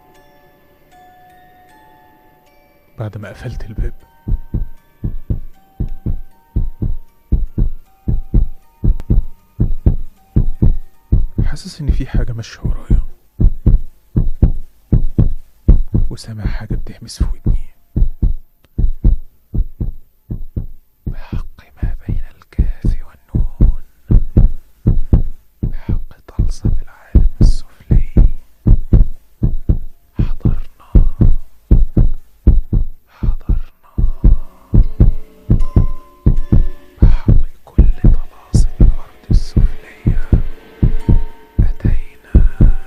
بعد ما قفلت الباب حاسس ان في حاجه ماشيه ورايا وسامع حاجه بتهمس في ودني بحق ما بين الكاف والنون بحق طلسم العالم السفلي حضرنا حضرنا بحق كل طلاسم الأرض السفلية أتينا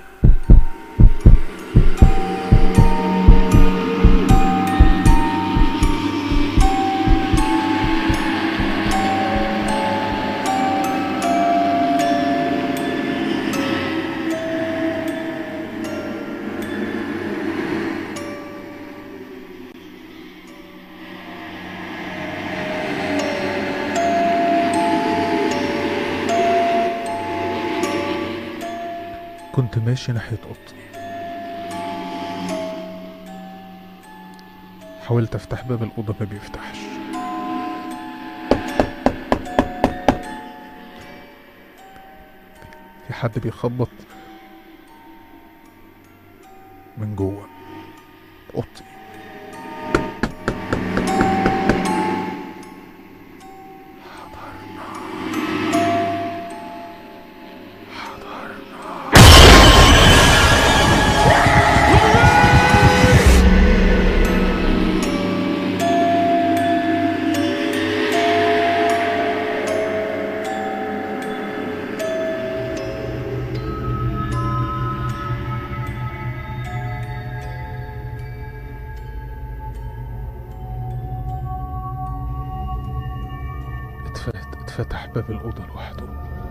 كنت ماشي ناحية أوضتي حاولت أفتح باب الأوضة ما بيفتحش في حد بيخبط من جوه أوضتي اتفت- اتفتح باب الأوضة لوحده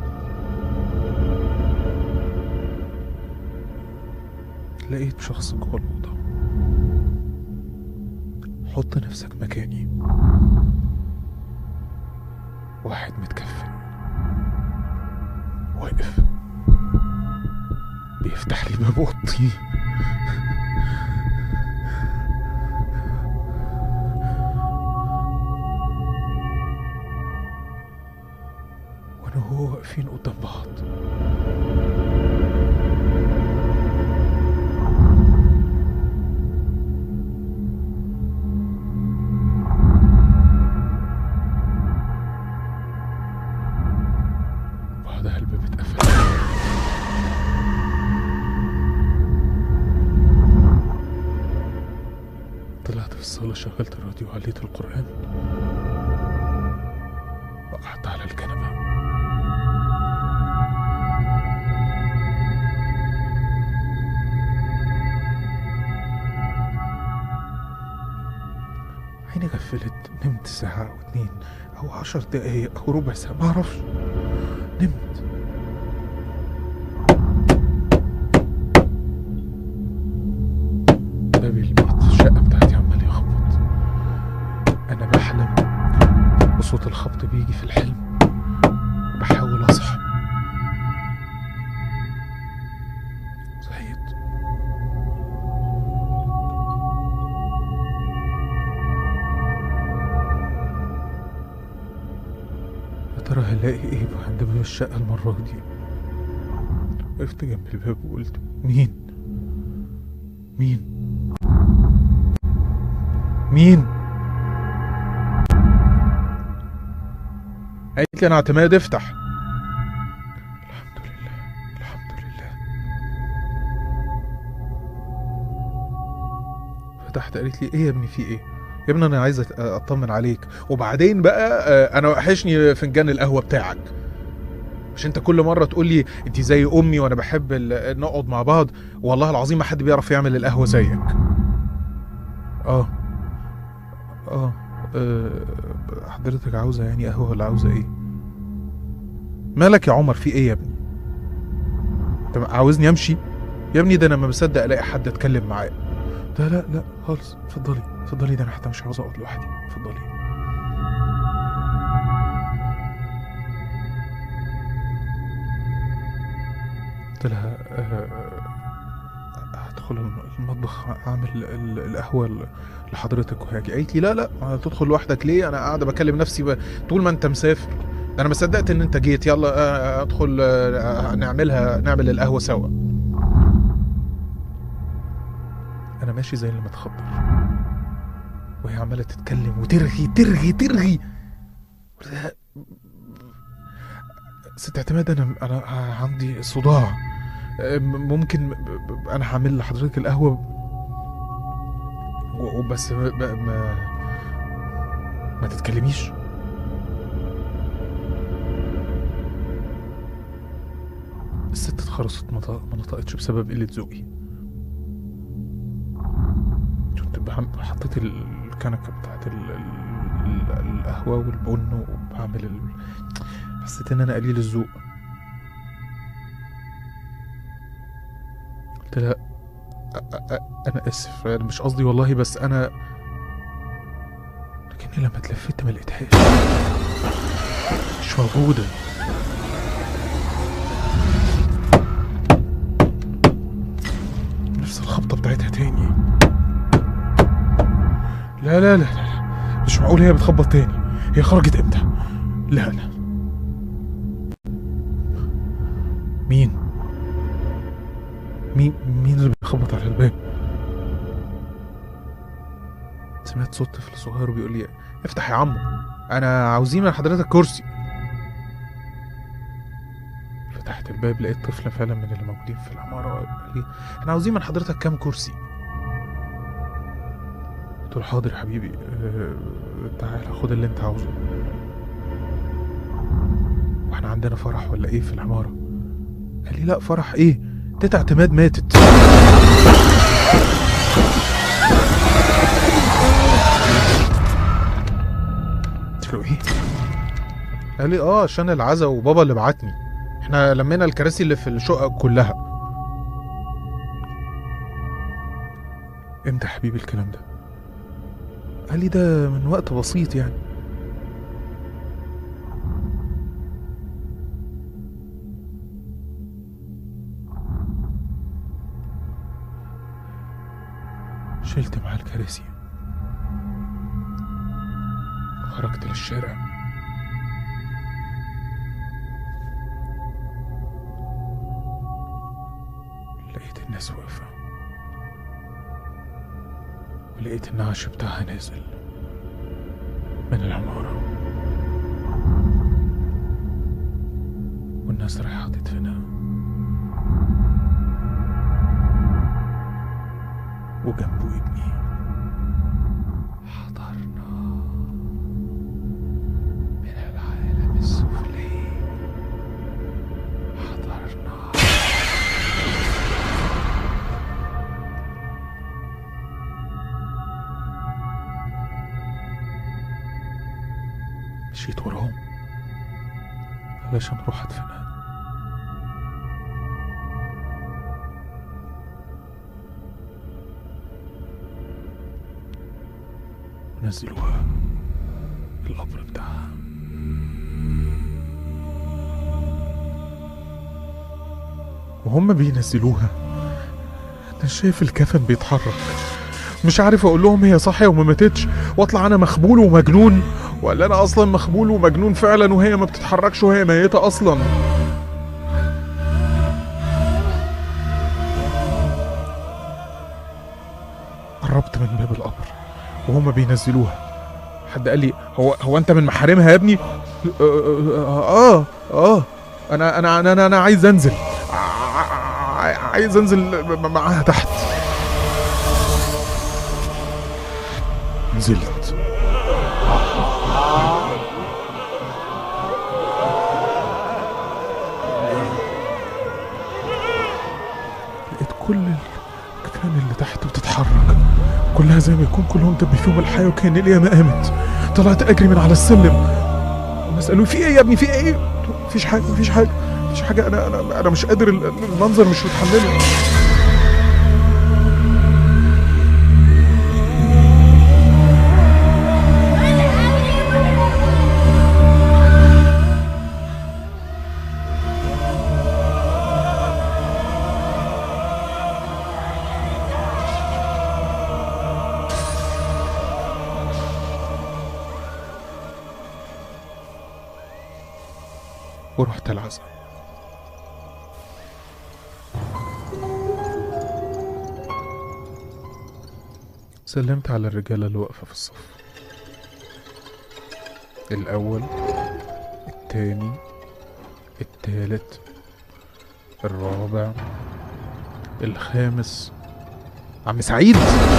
لقيت شخص جوه الأوضة حط نفسك مكاني واحد متكفن واقف بيفتح لي باب اوضتي وانا وهو واقفين قدام بعض طلعت في الصالة شغلت الراديو وعليت القرآن وقعدت على الكنبة عيني غفلت نمت ساعة أو اتنين أو عشر دقايق أو ربع ساعة معرفش نمت باب البيت الشقة بتاعتي عمال يخبط أنا بحلم وصوت الخبط بيجي في الحلم بحاول أصحى صحيت يا ترى هلاقي ايه عند باب الشقة المرة دي وقفت جنب الباب وقلت مين مين مين قالت لي انا اعتماد افتح الحمد لله الحمد لله فتحت قالت لي ايه يا ابني في ايه يا ابني انا عايز أت- اطمن عليك وبعدين بقى آه، انا وحشني فنجان القهوه بتاعك مش انت كل مره تقول لي انت زي امي وانا بحب ال- نقعد مع بعض والله العظيم ما حد بيعرف يعمل القهوه زيك اه اه آه، حضرتك عاوزه يعني قهوه ولا عاوزه ايه مالك يا عمر في ايه يا ابني انت عاوزني امشي يا ابني ده انا ما بصدق الاقي حد اتكلم معاه لا لا لا خالص اتفضلي اتفضلي ده انا حتى مش عاوز اقعد لوحدي اتفضلي قلت لها آه، هدخل المطبخ اعمل ال- القهوه ل- لحضرتك وهاجي قالت لي لا لا هتدخل لوحدك ليه انا قاعده بكلم نفسي ب... طول ما انت مسافر ده انا ما صدقت ان انت جيت يلا آه، ادخل آه، نعملها نعمل القهوه سوا انا ماشي زي اللي متخدر وهي عماله تتكلم وترغي ترغي ترغي قلت لها، ست اعتماد انا انا عندي صداع آه، ممكن ب- ب- انا هعمل لحضرتك القهوه و- وبس ب- ب- ما ما تتكلميش الست اتخرصت ما ط- ما نطقتش بسبب قلة ذوقي كنت بعم- حطيت الكنكة بتاعت ال- ال- ال- القهوة والبن وبعمل ال... حسيت ان انا قليل الذوق قلت لها أ- أ- أ- انا اسف انا مش قصدي والله بس انا لكني لما اتلفت ما لقيتهاش مش موجوده نفس الخبطه بتاعتها تاني لا لا لا لا مش معقول هي بتخبط تاني هي خرجت امتى لا لا مين مين مين اللي بيخبط على الباب سمعت صوت طفل صغير بيقول لي افتح يا عمو انا عاوزين من حضرتك كرسي فتحت الباب لقيت طفل فعلا من اللي موجودين في العمارة قال لي احنا عاوزين من حضرتك كام كرسي قلت له حاضر يا حبيبي اه تعالى خد اللي انت عاوزه واحنا عندنا فرح ولا ايه في العمارة قال لي لا فرح ايه تيتا اعتماد ماتت قلت له ايه قال لي اه عشان العزا وبابا اللي بعتني احنا لمينا الكراسي اللي في الشقة كلها امتى يا حبيبي الكلام ده قال لي ده من وقت بسيط يعني شلت معاه الكراسي خرجت للشارع لقيت الناس واقفة ولقيت النعش بتاعها نازل من العمارة والناس رايحة تدفنها وجنبه ابني حضرنا من العالم السفلي حضرنا مشيت وراهم علشان اروح ادفنها نزلوها القبر بتاعها وهم بينزلوها انا شايف الكفن بيتحرك مش عارف اقول لهم هي صاحيه وما ماتتش واطلع انا مخبول ومجنون ولا انا اصلا مخبول ومجنون فعلا وهي ما بتتحركش وهي ميته اصلا قربت من باب القبر وهم بينزلوها حد قال لي هو هو انت من محارمها يا ابني اه اه, آه. انا انا انا انا, أنا عايز انزل ع- ع- عايز انزل معاها تحت نزلت لقيت كل الكفان اللي تحت بتتحرك كلها زي ما يكون كلهم دب فيهم الحياة وكأن القيامة قامت طلعت أجري من على السلم الناس قالوا في إيه يا ابني في إيه؟ قلت له مفيش حاجة مفيش حاجة مفيش حاجة أنا أنا أنا مش قادر ال- المنظر مش متحمله ورحت العزاء سلمت على الرجالة اللي واقفة في الصف الأول التاني التالت الرابع الخامس عم سعيد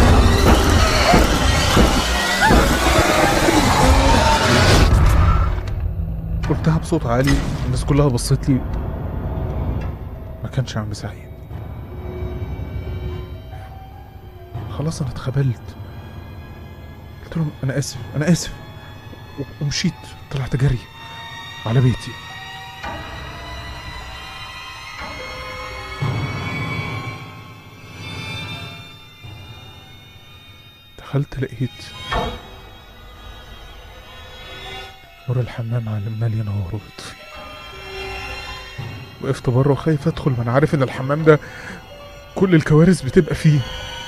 قلتها بصوت عالي الناس كلها بصت لي ما كانش عم سعيد خلاص انا اتخبلت قلت لهم انا اسف انا اسف و- ومشيت طلعت جري على بيتي دخلت لقيت نور الحمام عمال ينور ويطفي وقفت بره وخايف ادخل ما انا عارف ان الحمام ده كل الكوارث بتبقى فيه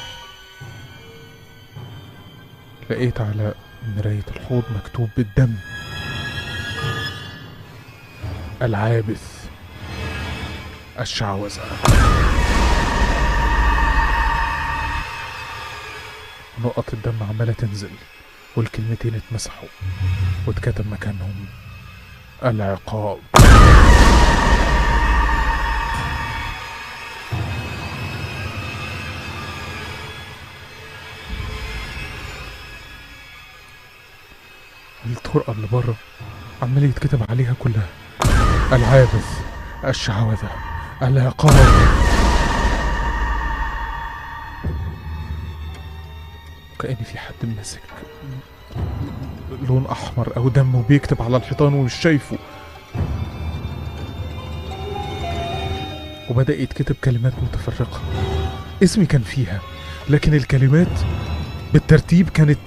لقيت على مراية الحوض مكتوب بالدم العابث الشعوذة نقط الدم عمالة تنزل والكلمتين اتمسحوا واتكتب مكانهم العقاب الطرقة اللي بره عمال يتكتب عليها كلها العابث الشعوذة العقاب كأن في حد ماسك لون أحمر أو دم وبيكتب على الحيطان ومش شايفه وبدأ يتكتب كلمات متفرقة اسمي كان فيها لكن الكلمات بالترتيب كانت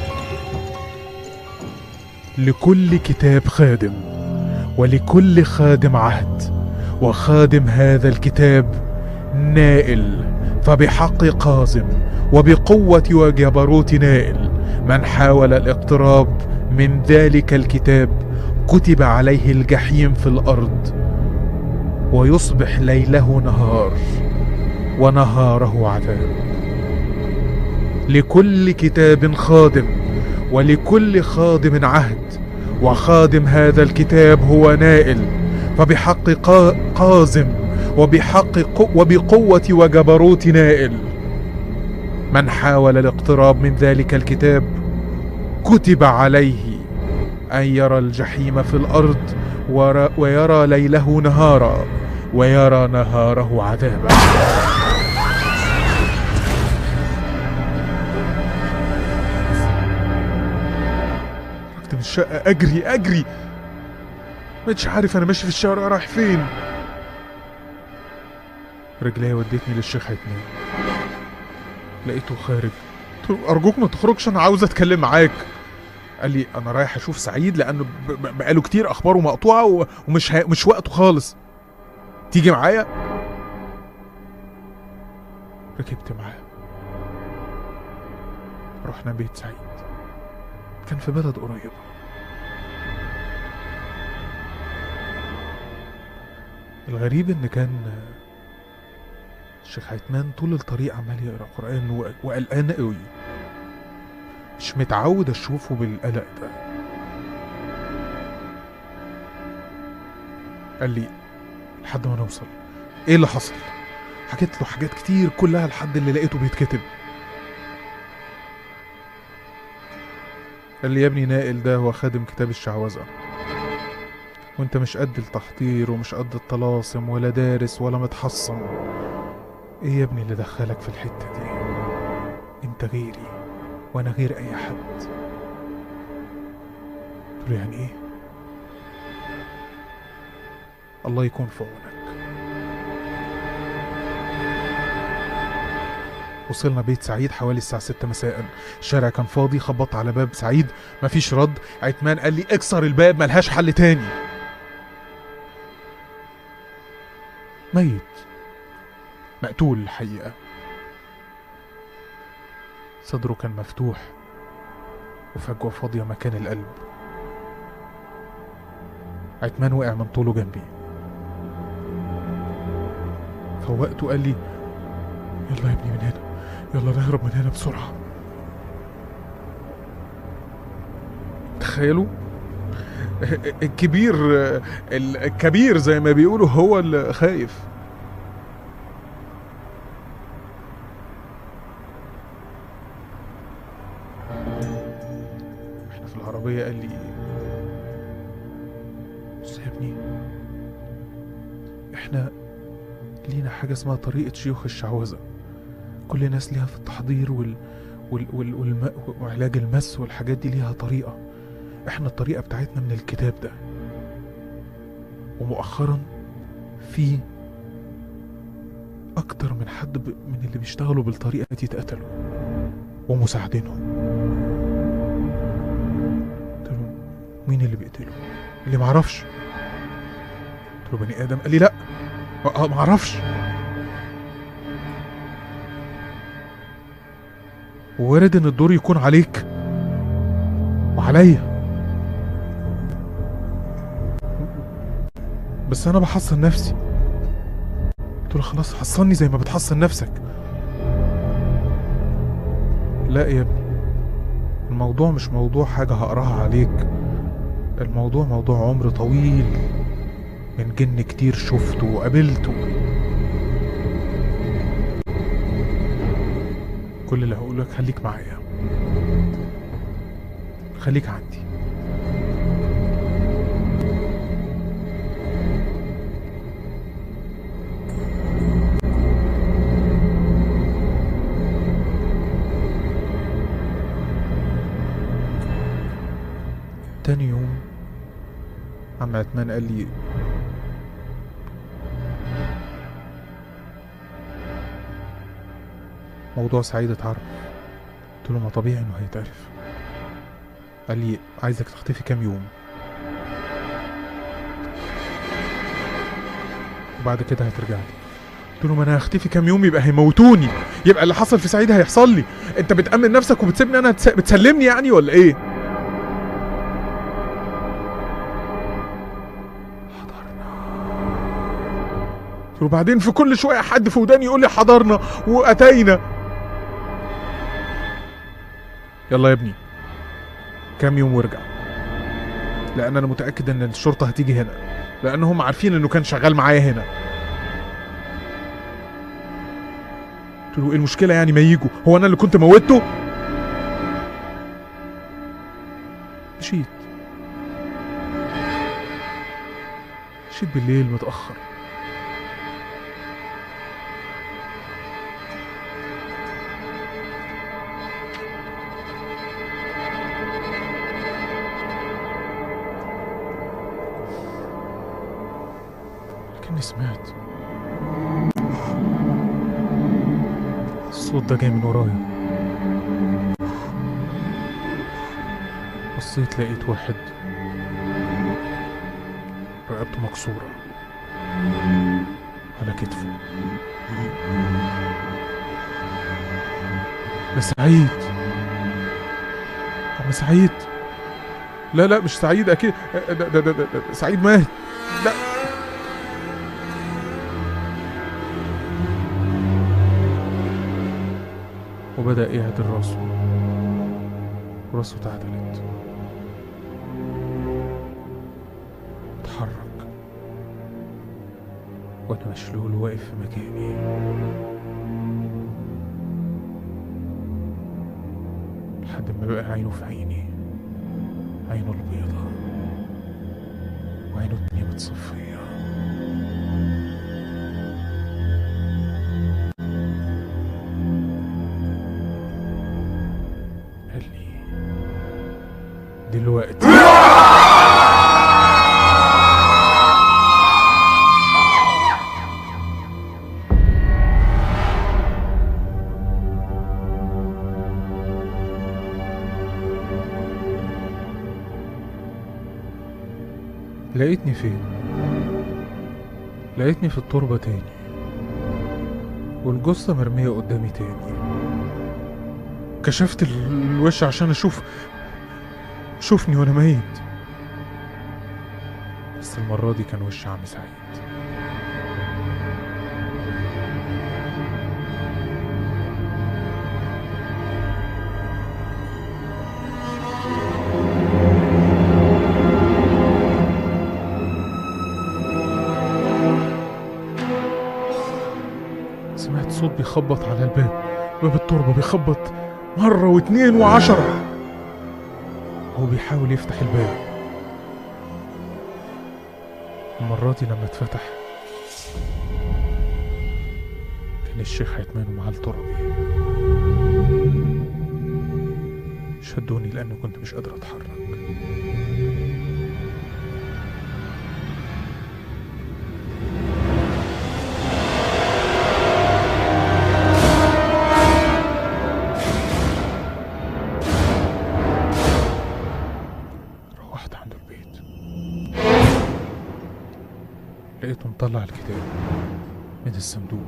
لكل كتاب خادم ولكل خادم عهد وخادم هذا الكتاب نائل فبحق قازم وبقوة وجبروت نائل من حاول الاقتراب من ذلك الكتاب كتب عليه الجحيم في الأرض ويصبح ليله نهار ونهاره عذاب لكل كتاب خادم ولكل خادم عهد وخادم هذا الكتاب هو نائل فبحق قا- قازم وبحق قو- وبقوة وجبروت نائل من حاول الاقتراب من ذلك الكتاب كتب عليه أن يرى الجحيم في الأرض ور- ويرى ليله نهارا ويرى نهاره عذابا خرجت من الشقة أجري أجري مش عارف أنا ماشي في الشارع رايح فين رجلي ودتني للشيخ عتمان لقيته خارج قلت له أرجوك ما تخرجش أنا عاوز أتكلم معاك قال لي أنا رايح أشوف سعيد لأنه ب- ب- بقاله كتير أخباره مقطوعة و- ومش هي... مش وقته خالص تيجي معايا ركبت معاه رحنا بيت سعيد كان في بلد قريبة الغريب ان كان الشيخ عثمان طول الطريق عمال يقرا قران و- وقلقان قوي مش متعود اشوفه بالقلق ده قال لي لحد ما نوصل ايه اللي حصل حكيت له حاجات كتير كلها لحد اللي لقيته بيتكتب قال لي يا ابني نائل ده هو خادم كتاب الشعوذة وانت مش قد التحضير ومش قد الطلاسم ولا دارس ولا متحصن ايه يا ابني اللي دخلك في الحتة دي انت غيري وانا غير اي حد قلت له يعني ايه الله يكون في عونك وصلنا بيت سعيد حوالي الساعة 6 مساء الشارع كان فاضي خبطت على باب سعيد مفيش رد عتمان قال لي اكسر الباب ملهاش حل تاني ميت مقتول الحقيقة صدره كان مفتوح وفجوة فاضية مكان القلب عتمان وقع من طوله جنبي فوقته قال لي يلا يا ابني من هنا يلا نهرب من هنا بسرعة تخيلوا الكبير الكبير زي ما بيقولوا هو اللي خايف احنا في العربية قال لي بص يا ابني احنا لينا حاجة اسمها طريقة شيوخ الشعوذة كل ناس ليها في التحضير وال... وال... وال... والم... وعلاج المس والحاجات دي ليها طريقة احنا الطريقة بتاعتنا من الكتاب ده ومؤخرا في اكتر من حد ب... من اللي بيشتغلوا بالطريقة دي اتقتلوا ومساعدينهم قلت له مين اللي بيقتله اللي معرفش قلت له بني ادم قال لي لا ما- معرفش وارد ان الدور يكون عليك وعليا بس انا بحصن نفسي قلت له خلاص حصني زي ما بتحصن نفسك لا يا ابني الموضوع مش موضوع حاجة هقراها عليك الموضوع موضوع عمر طويل من جن كتير شفته وقابلته كل اللي هقوله لك خليك معايا خليك عندي تاني يوم عم عثمان قال لي موضوع سعيد اتعرف قلت له ما طبيعي انه هيتعرف قال لي عايزك تختفي كام يوم وبعد كده هترجع لي قلت له ما انا هختفي كام يوم يبقى هيموتوني يبقى اللي حصل في سعيد هيحصل لي انت بتأمن نفسك وبتسيبني انا تس... بتسلمني يعني ولا ايه حضرنا وبعدين في كل شويه حد في وداني يقول لي حضرنا واتينا يلا يا ابني كام يوم وارجع لان انا متاكد ان الشرطه هتيجي هنا لان هم عارفين انه كان شغال معايا هنا قلت له ايه المشكله يعني ما يجوا هو انا اللي كنت موتته مشيت مشيت بالليل متأخر لكني سمعت الصوت ده جاي من ورايا بصيت لقيت واحد رقبته مكسورة على كتفه ده سعيد عم سعيد لا لا مش سعيد اكيد ده ده ده, ده, ده سعيد مات لا وبدأ يعدل راسه راسه اتعدلت اتحرك وانا مشلول واقف في مكاني لحد ما بقى عينه في عيني عينه البيضة وعينه التانية متصفية قال لي دلوقتي لقيتني فين لقيتني في التربة تاني والجثة مرمية قدامي تاني كشفت ال- الوش عشان اشوف شوفني وانا ميت بس المرة دي كان وش عم سعيد سمعت صوت بيخبط على الباب باب التربة بيخبط مرة واتنين وعشرة هو بيحاول يفتح الباب المرة دي لما اتفتح كان الشيخ هيتمانوا معاه التربي شدوني لأني كنت مش قادر أتحرك روحت عند البيت لقيته مطلع الكتاب من الصندوق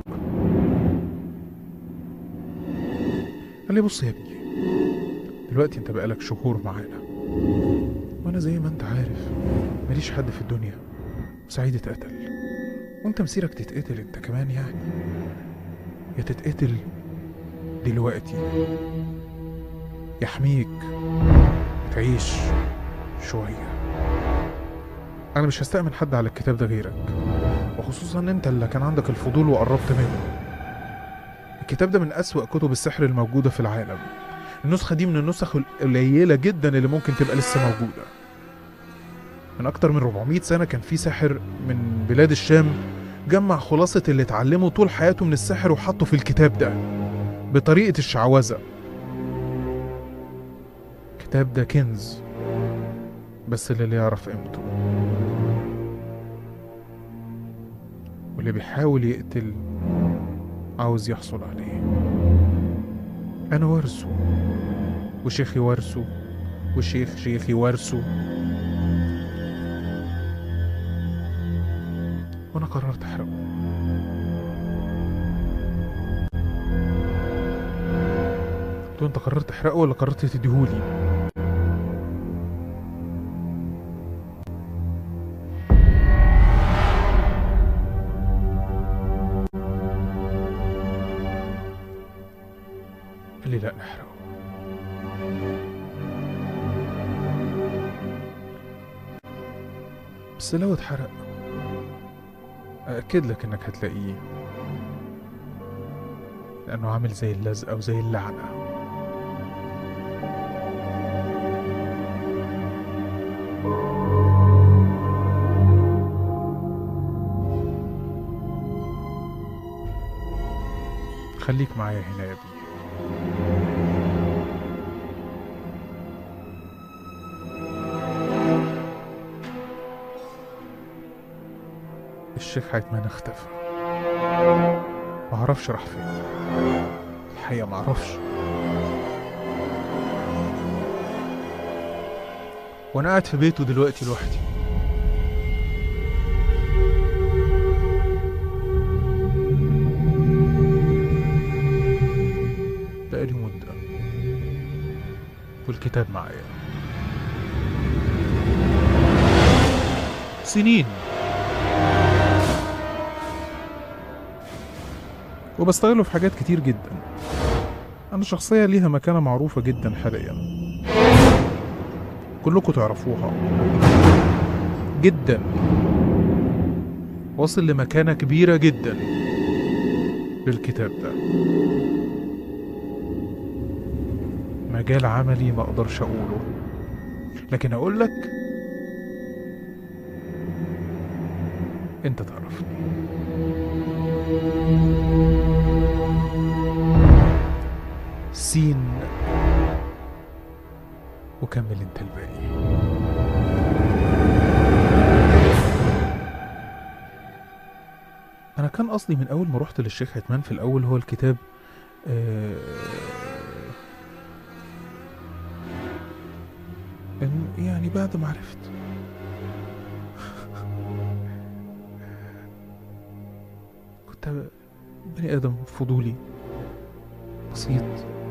قال لي بص يا ابني دلوقتي انت بقالك شهور معانا وانا زي ما انت عارف ماليش حد في الدنيا وسعيد اتقتل وانت مسيرك تتقتل انت كمان يعني يا تتقتل دلوقتي يحميك تعيش شوية أنا مش هستأمن حد على الكتاب ده غيرك وخصوصا إن أنت اللي كان عندك الفضول وقربت منه الكتاب ده من أسوأ كتب السحر الموجودة في العالم النسخة دي من النسخ القليلة جدا اللي ممكن تبقى لسه موجودة من أكتر من 400 سنة كان في ساحر من بلاد الشام جمع خلاصة اللي اتعلمه طول حياته من السحر وحطه في الكتاب ده بطريقة الشعوذة الكتاب ده كنز بس اللي يعرف قيمته واللي بيحاول يقتل عاوز يحصل عليه أنا وارثه وشيخي وارثه وشيخ شيخي وارثه وأنا قررت أحرقه قلت له أنت قررت تحرقه ولا قررت تديهولي؟ قال لي لا نحرقه بس لو اتحرق أأكد لك إنك هتلاقيه لأنه عامل زي اللزقة وزي اللعنة خليك معايا هنا يا ابني الشيخ عثمان اختفى معرفش راح فين الحقيقة معرفش وانا قاعد في بيته دلوقتي لوحدي بقالي مدة والكتاب معايا سنين وبستغله في حاجات كتير جدا أنا شخصية ليها مكانة معروفة جدا حاليا كلكم تعرفوها جدا واصل لمكانة كبيرة جدا بالكتاب ده مجال عملي ما اقدرش اقوله لكن اقول لك انت تعرفني سين وكمل انت الباقي انا كان قصدي من اول ما رحت للشيخ عثمان في الاول هو الكتاب آه، إن- يعني بعد ما عرفت كنت بني ادم فضولي بسيط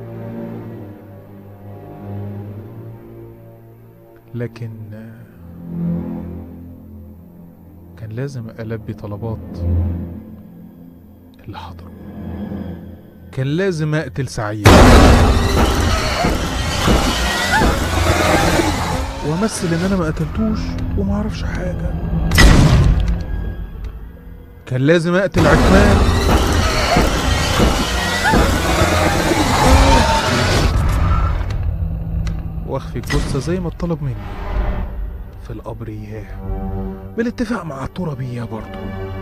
لكن آه، كان لازم ألبي طلبات اللي حضروا كان لازم أقتل سعيد وامثل ان انا ما قتلتوش وما اعرفش حاجه كان لازم اقتل عثمان واخفي الجثه زي ما اتطلب مني في القبر اياه بالاتفاق مع الترابيه برضه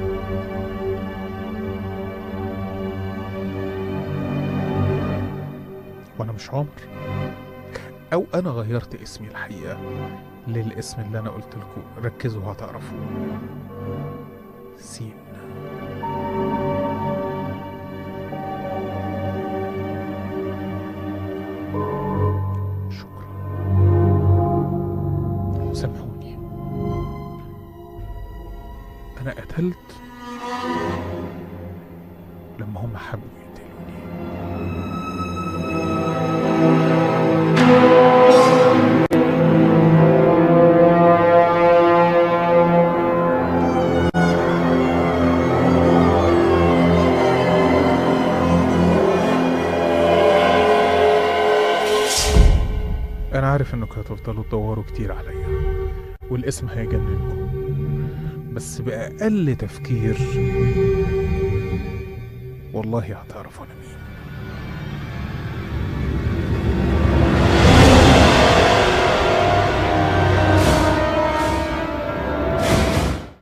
وانا مش عمر او انا غيرت اسمي الحقيقه للاسم اللي انا قلت لكم ركزوا هتعرفوه سين شكرا سامحوني انا قتلت لما هم حبوا يقتلوني انا عارف انكم هتفضلوا تدوروا كتير عليا والاسم هيجننكم بس باقل تفكير والله هتعرفوا انا مين